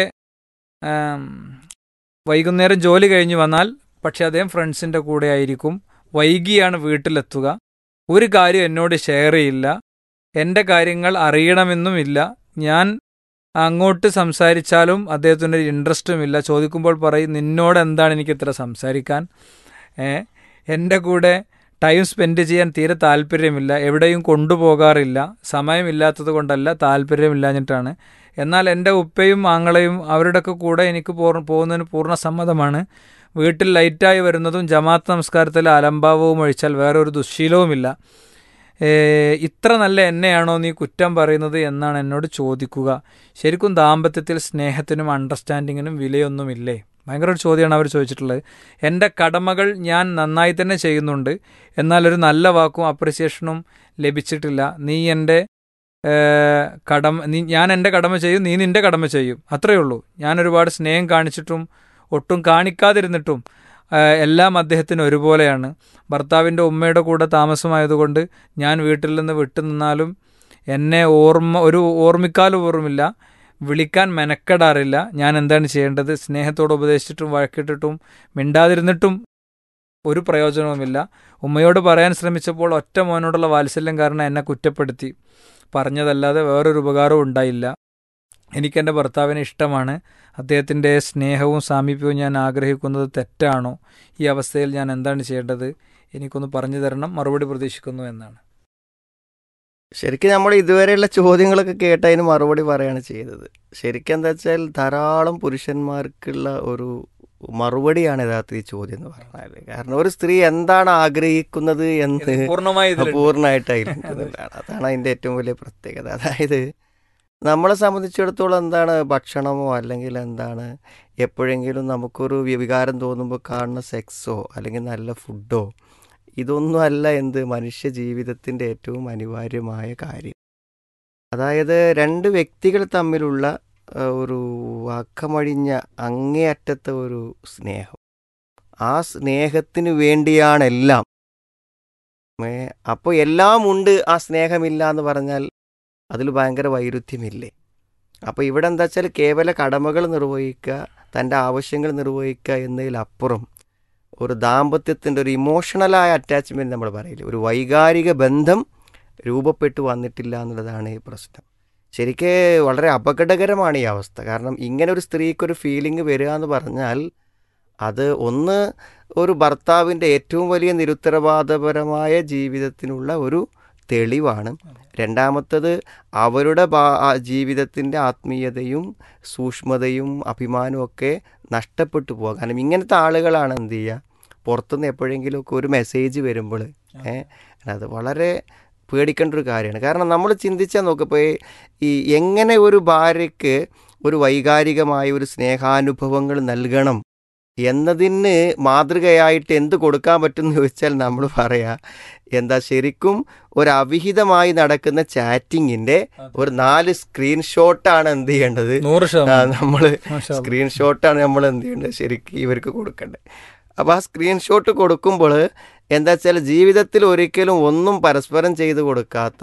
ആം, വൈകുന്നേരം ജോലി കഴിഞ്ഞ് വന്നാൽ പക്ഷെ അദ്ദേഹം ഫ്രണ്ട്സിൻ്റെ കൂടെ ആയിരിക്കും വൈകിയാണ് വീട്ടിലെത്തുക ഒരു കാര്യം എന്നോട് ഷെയർ ചെയ്യില്ല എൻ്റെ കാര്യങ്ങൾ അറിയണമെന്നുമില്ല ഞാൻ അങ്ങോട്ട് സംസാരിച്ചാലും അദ്ദേഹത്തിന് ഒരു ഇൻട്രസ്റ്റും ഇല്ല ചോദിക്കുമ്പോൾ പറയും നിന്നോട് എന്താണ് എനിക്ക് ഇത്ര സംസാരിക്കാൻ ഏ എൻ്റെ കൂടെ ടൈം സ്പെൻഡ് ചെയ്യാൻ തീരെ താല്പര്യമില്ല എവിടെയും കൊണ്ടുപോകാറില്ല സമയമില്ലാത്തത് കൊണ്ടല്ല താല്പര്യമില്ലാഞ്ഞിട്ടാണ് എന്നാൽ എൻ്റെ ഉപ്പയും ആങ്ങളെയും അവരുടെയൊക്കെ കൂടെ എനിക്ക് പൂർ- പോകുന്നതിന് പൂർണ്ണ സമ്മതമാണ് വീട്ടിൽ ലൈറ്റായി വരുന്നതും ജമാഅത്ത് നമസ്കാരത്തിലെ അലംഭാവവും ഒഴിച്ചാൽ വേറെ ഒരു ദുശ്ശീലവുമില്ല ഏ, ഇത്ര നല്ല എന്നെയാണോ നീ കുറ്റം പറയുന്നത് എന്നാണ് എന്നോട് ചോദിക്കുക ശരിക്കും ദാമ്പത്യത്തിൽ സ്നേഹത്തിനും അണ്ടർസ്റ്റാൻഡിങ്ങിനും വിലയൊന്നുമില്ലേ ഭയങ്കര ഒരു ചോദ്യമാണ് അവർ ചോദിച്ചിട്ടുള്ളത് എൻ്റെ കടമകൾ ഞാൻ നന്നായി തന്നെ ചെയ്യുന്നുണ്ട് എന്നാൽ ഒരു നല്ല വാക്കും അപ്രിസിയേഷനും ലഭിച്ചിട്ടില്ല നീ എൻ്റെ ഏ, കടമ നീ ഞാൻ എൻ്റെ കടമ ചെയ്യും നീ നിൻ്റെ കടമ ചെയ്യും അത്രയേ ഉള്ളൂ ഞാൻ ഒരുപാട് സ്നേഹം കാണിച്ചിട്ടും ഒട്ടും കാണിക്കാതിരുന്നിട്ടും ആ, എല്ലാം അദ്ദേഹത്തിന് ഒരുപോലെയാണ് ഭർത്താവിൻ്റെ ഉമ്മയുടെ കൂടെ താമസമായതുകൊണ്ട് ഞാൻ വീട്ടിൽ നിന്ന് വിട്ടു നിന്നാലും എന്നെ ഓർമ്മ ഒരു ഓർമ്മിക്കാലും ഓർമ്മില്ല വിളിക്കാൻ മെനക്കെടാറില്ല ഞാൻ എന്താണ് ചെയ്യേണ്ടത് സ്നേഹത്തോട് ഉപദേശിച്ചിട്ടും വഴക്കിട്ടിട്ടും മിണ്ടാതിരുന്നിട്ടും ഒരു പ്രയോജനവുമില്ല ഉമ്മയോട് പറയാൻ ശ്രമിച്ചപ്പോൾ ഒറ്റ മോനോടുള്ള വാത്സല്യം കാരണം എന്നെ കുറ്റപ്പെടുത്തി പറഞ്ഞതല്ലാതെ വേറൊരു ഉപകാരവും ഉണ്ടായില്ല എനിക്ക് എൻ്റെ ഭർത്താവിനെ ഇഷ്ടമാണ് അദ്ദേഹത്തിൻ്റെ സ്നേഹവും സാമീപ്യവും ഞാൻ ആഗ്രഹിക്കുന്നത് തെറ്റാണോ ഈ അവസ്ഥയിൽ ഞാൻ എന്താണ് ചെയ്യേണ്ടത് എനിക്കൊന്ന് പറഞ്ഞു തരണം മറുപടി പ്രതീക്ഷിക്കുന്നു എന്നാണ് ശരിക്കും നമ്മൾ ഇതുവരെയുള്ള ചോദ്യങ്ങളൊക്കെ കേട്ട് അതിന് മറുപടി പറയാണ് ചെയ്തത് ശരിക്കും എന്താ വെച്ചാൽ ധാരാളം പുരുഷന്മാർക്കുള്ള ഒരു മറുപടിയാണ് യഥാർത്ഥത്തിൽ ഈ ചോദ്യം എന്ന് പറഞ്ഞാൽ കാരണം ഒരു സ്ത്രീ എന്താണ് ആഗ്രഹിക്കുന്നത് എന്ന് പൂർണ്ണമായി ഇതിലുണ്ട്. പൂർണ്ണമായിട്ട് അതിലുണ്ടെന്നുള്ളതാണ് അതാണ് അതിൻ്റെ ഏറ്റവും വലിയ പ്രത്യേകത അതായത് നമ്മളെ സംബന്ധിച്ചിടത്തോളം എന്താണ് ഭക്ഷണമോ അല്ലെങ്കിൽ എന്താണ് എപ്പോഴെങ്കിലും നമുക്കൊരു വികാരം തോന്നുമ്പോൾ കാണുന്ന സെക്സോ അല്ലെങ്കിൽ നല്ല ഫുഡോ ഇതൊന്നും അല്ല എന്ത് മനുഷ്യ ജീവിതത്തിൻ്റെ ഏറ്റവും അനിവാര്യമായ കാര്യം അതായത് രണ്ട് വ്യക്തികൾ തമ്മിലുള്ള ആ, ഒരു അക്കമഴിഞ്ഞ അങ്ങേയറ്റത്തെ ഒരു സ്നേഹം ആ സ്നേഹത്തിന് വേണ്ടിയാണ് എല്ലാം ഏ അപ്പോൾ എല്ലാം ഉണ്ട് ആ സ്നേഹമില്ല എന്ന് പറഞ്ഞാൽ അതിൽ ഭയങ്കര വൈരുദ്ധ്യമില്ലേ അപ്പോൾ ഇവിടെ എന്താ വെച്ചാൽ കേവല കടമകൾ നിർവഹിക്കുക തൻ്റെ ആവശ്യങ്ങൾ നിർവഹിക്കുക എന്നതിലപ്പുറം ഒരു ദാമ്പത്യത്തിൻ്റെ ഒരു ഇമോഷണലായ അറ്റാച്ച്മെൻറ്റ് നമ്മൾ പറയില്ലേ ഒരു വൈകാരിക ബന്ധം രൂപപ്പെട്ടു വന്നിട്ടില്ല എന്നുള്ളതാണ് ഈ പ്രശ്നം ശരിക്ക് വളരെ അപകടകരമാണ് ഈ അവസ്ഥ കാരണം ഇങ്ങനെ ഒരു സ്ത്രീക്കൊരു ഫീലിംഗ് വരിക എന്ന് പറഞ്ഞാൽ അത് ഒന്ന് ഒരു ഭർത്താവിൻ്റെ ഏറ്റവും വലിയ നിരുത്തരവാദപരമായ ജീവിതത്തിനുള്ള ഒരു തെളിവാണ് രണ്ടാമത്തത് അവരുടെ ബാ- ആ ജീവിതത്തിൻ്റെ ആത്മീയതയും സൂക്ഷ്മതയും അഭിമാനവും ഒക്കെ നഷ്ടപ്പെട്ടു പോകുക കാരണം ഇങ്ങനത്തെ ആളുകളാണ് എന്ത് ചെയ്യുക പുറത്തുനിന്ന് എപ്പോഴെങ്കിലുമൊക്കെ ഒരു മെസ്സേജ് വരുമ്പോൾ ഏഹ് അത് വളരെ പേടിക്കേണ്ട ഒരു കാര്യമാണ് കാരണം നമ്മൾ ചിന്തിച്ചാൽ നോക്കിപ്പോൾ ഈ എങ്ങനെ ഒരു ഭാര്യയ്ക്ക് ഒരു വൈകാരികമായ ഒരു സ്നേഹാനുഭവങ്ങൾ നൽകണം എന്നതിന് മാതൃകയായിട്ട് എന്ത് കൊടുക്കാൻ പറ്റുമെന്ന് ചോദിച്ചാൽ നമ്മൾ പറയാ എന്താ ശരിക്കും ഒരു അവിഹിതമായി നടക്കുന്ന ചാറ്റിങ്ങിൻ്റെ ഒരു നാല് സ്ക്രീൻഷോട്ടാണ് എന്ത് ചെയ്യേണ്ടത് നൂറ് ശതമാനം നമ്മൾ മാഷാ അല്ലാ. സ്ക്രീൻഷോട്ടാണ് നമ്മൾ എന്ത് ചെയ്യേണ്ടത് ശരിക്കും ഇവർക്ക് കൊടുക്കേണ്ടത് അപ്പോൾ ആ സ്ക്രീൻഷോട്ട് കൊടുക്കുമ്പോൾ എന്താ വെച്ചാൽ ജീവിതത്തിൽ ഒരിക്കലും ഒന്നും പരസ്പരം ചെയ്ത് കൊടുക്കാത്ത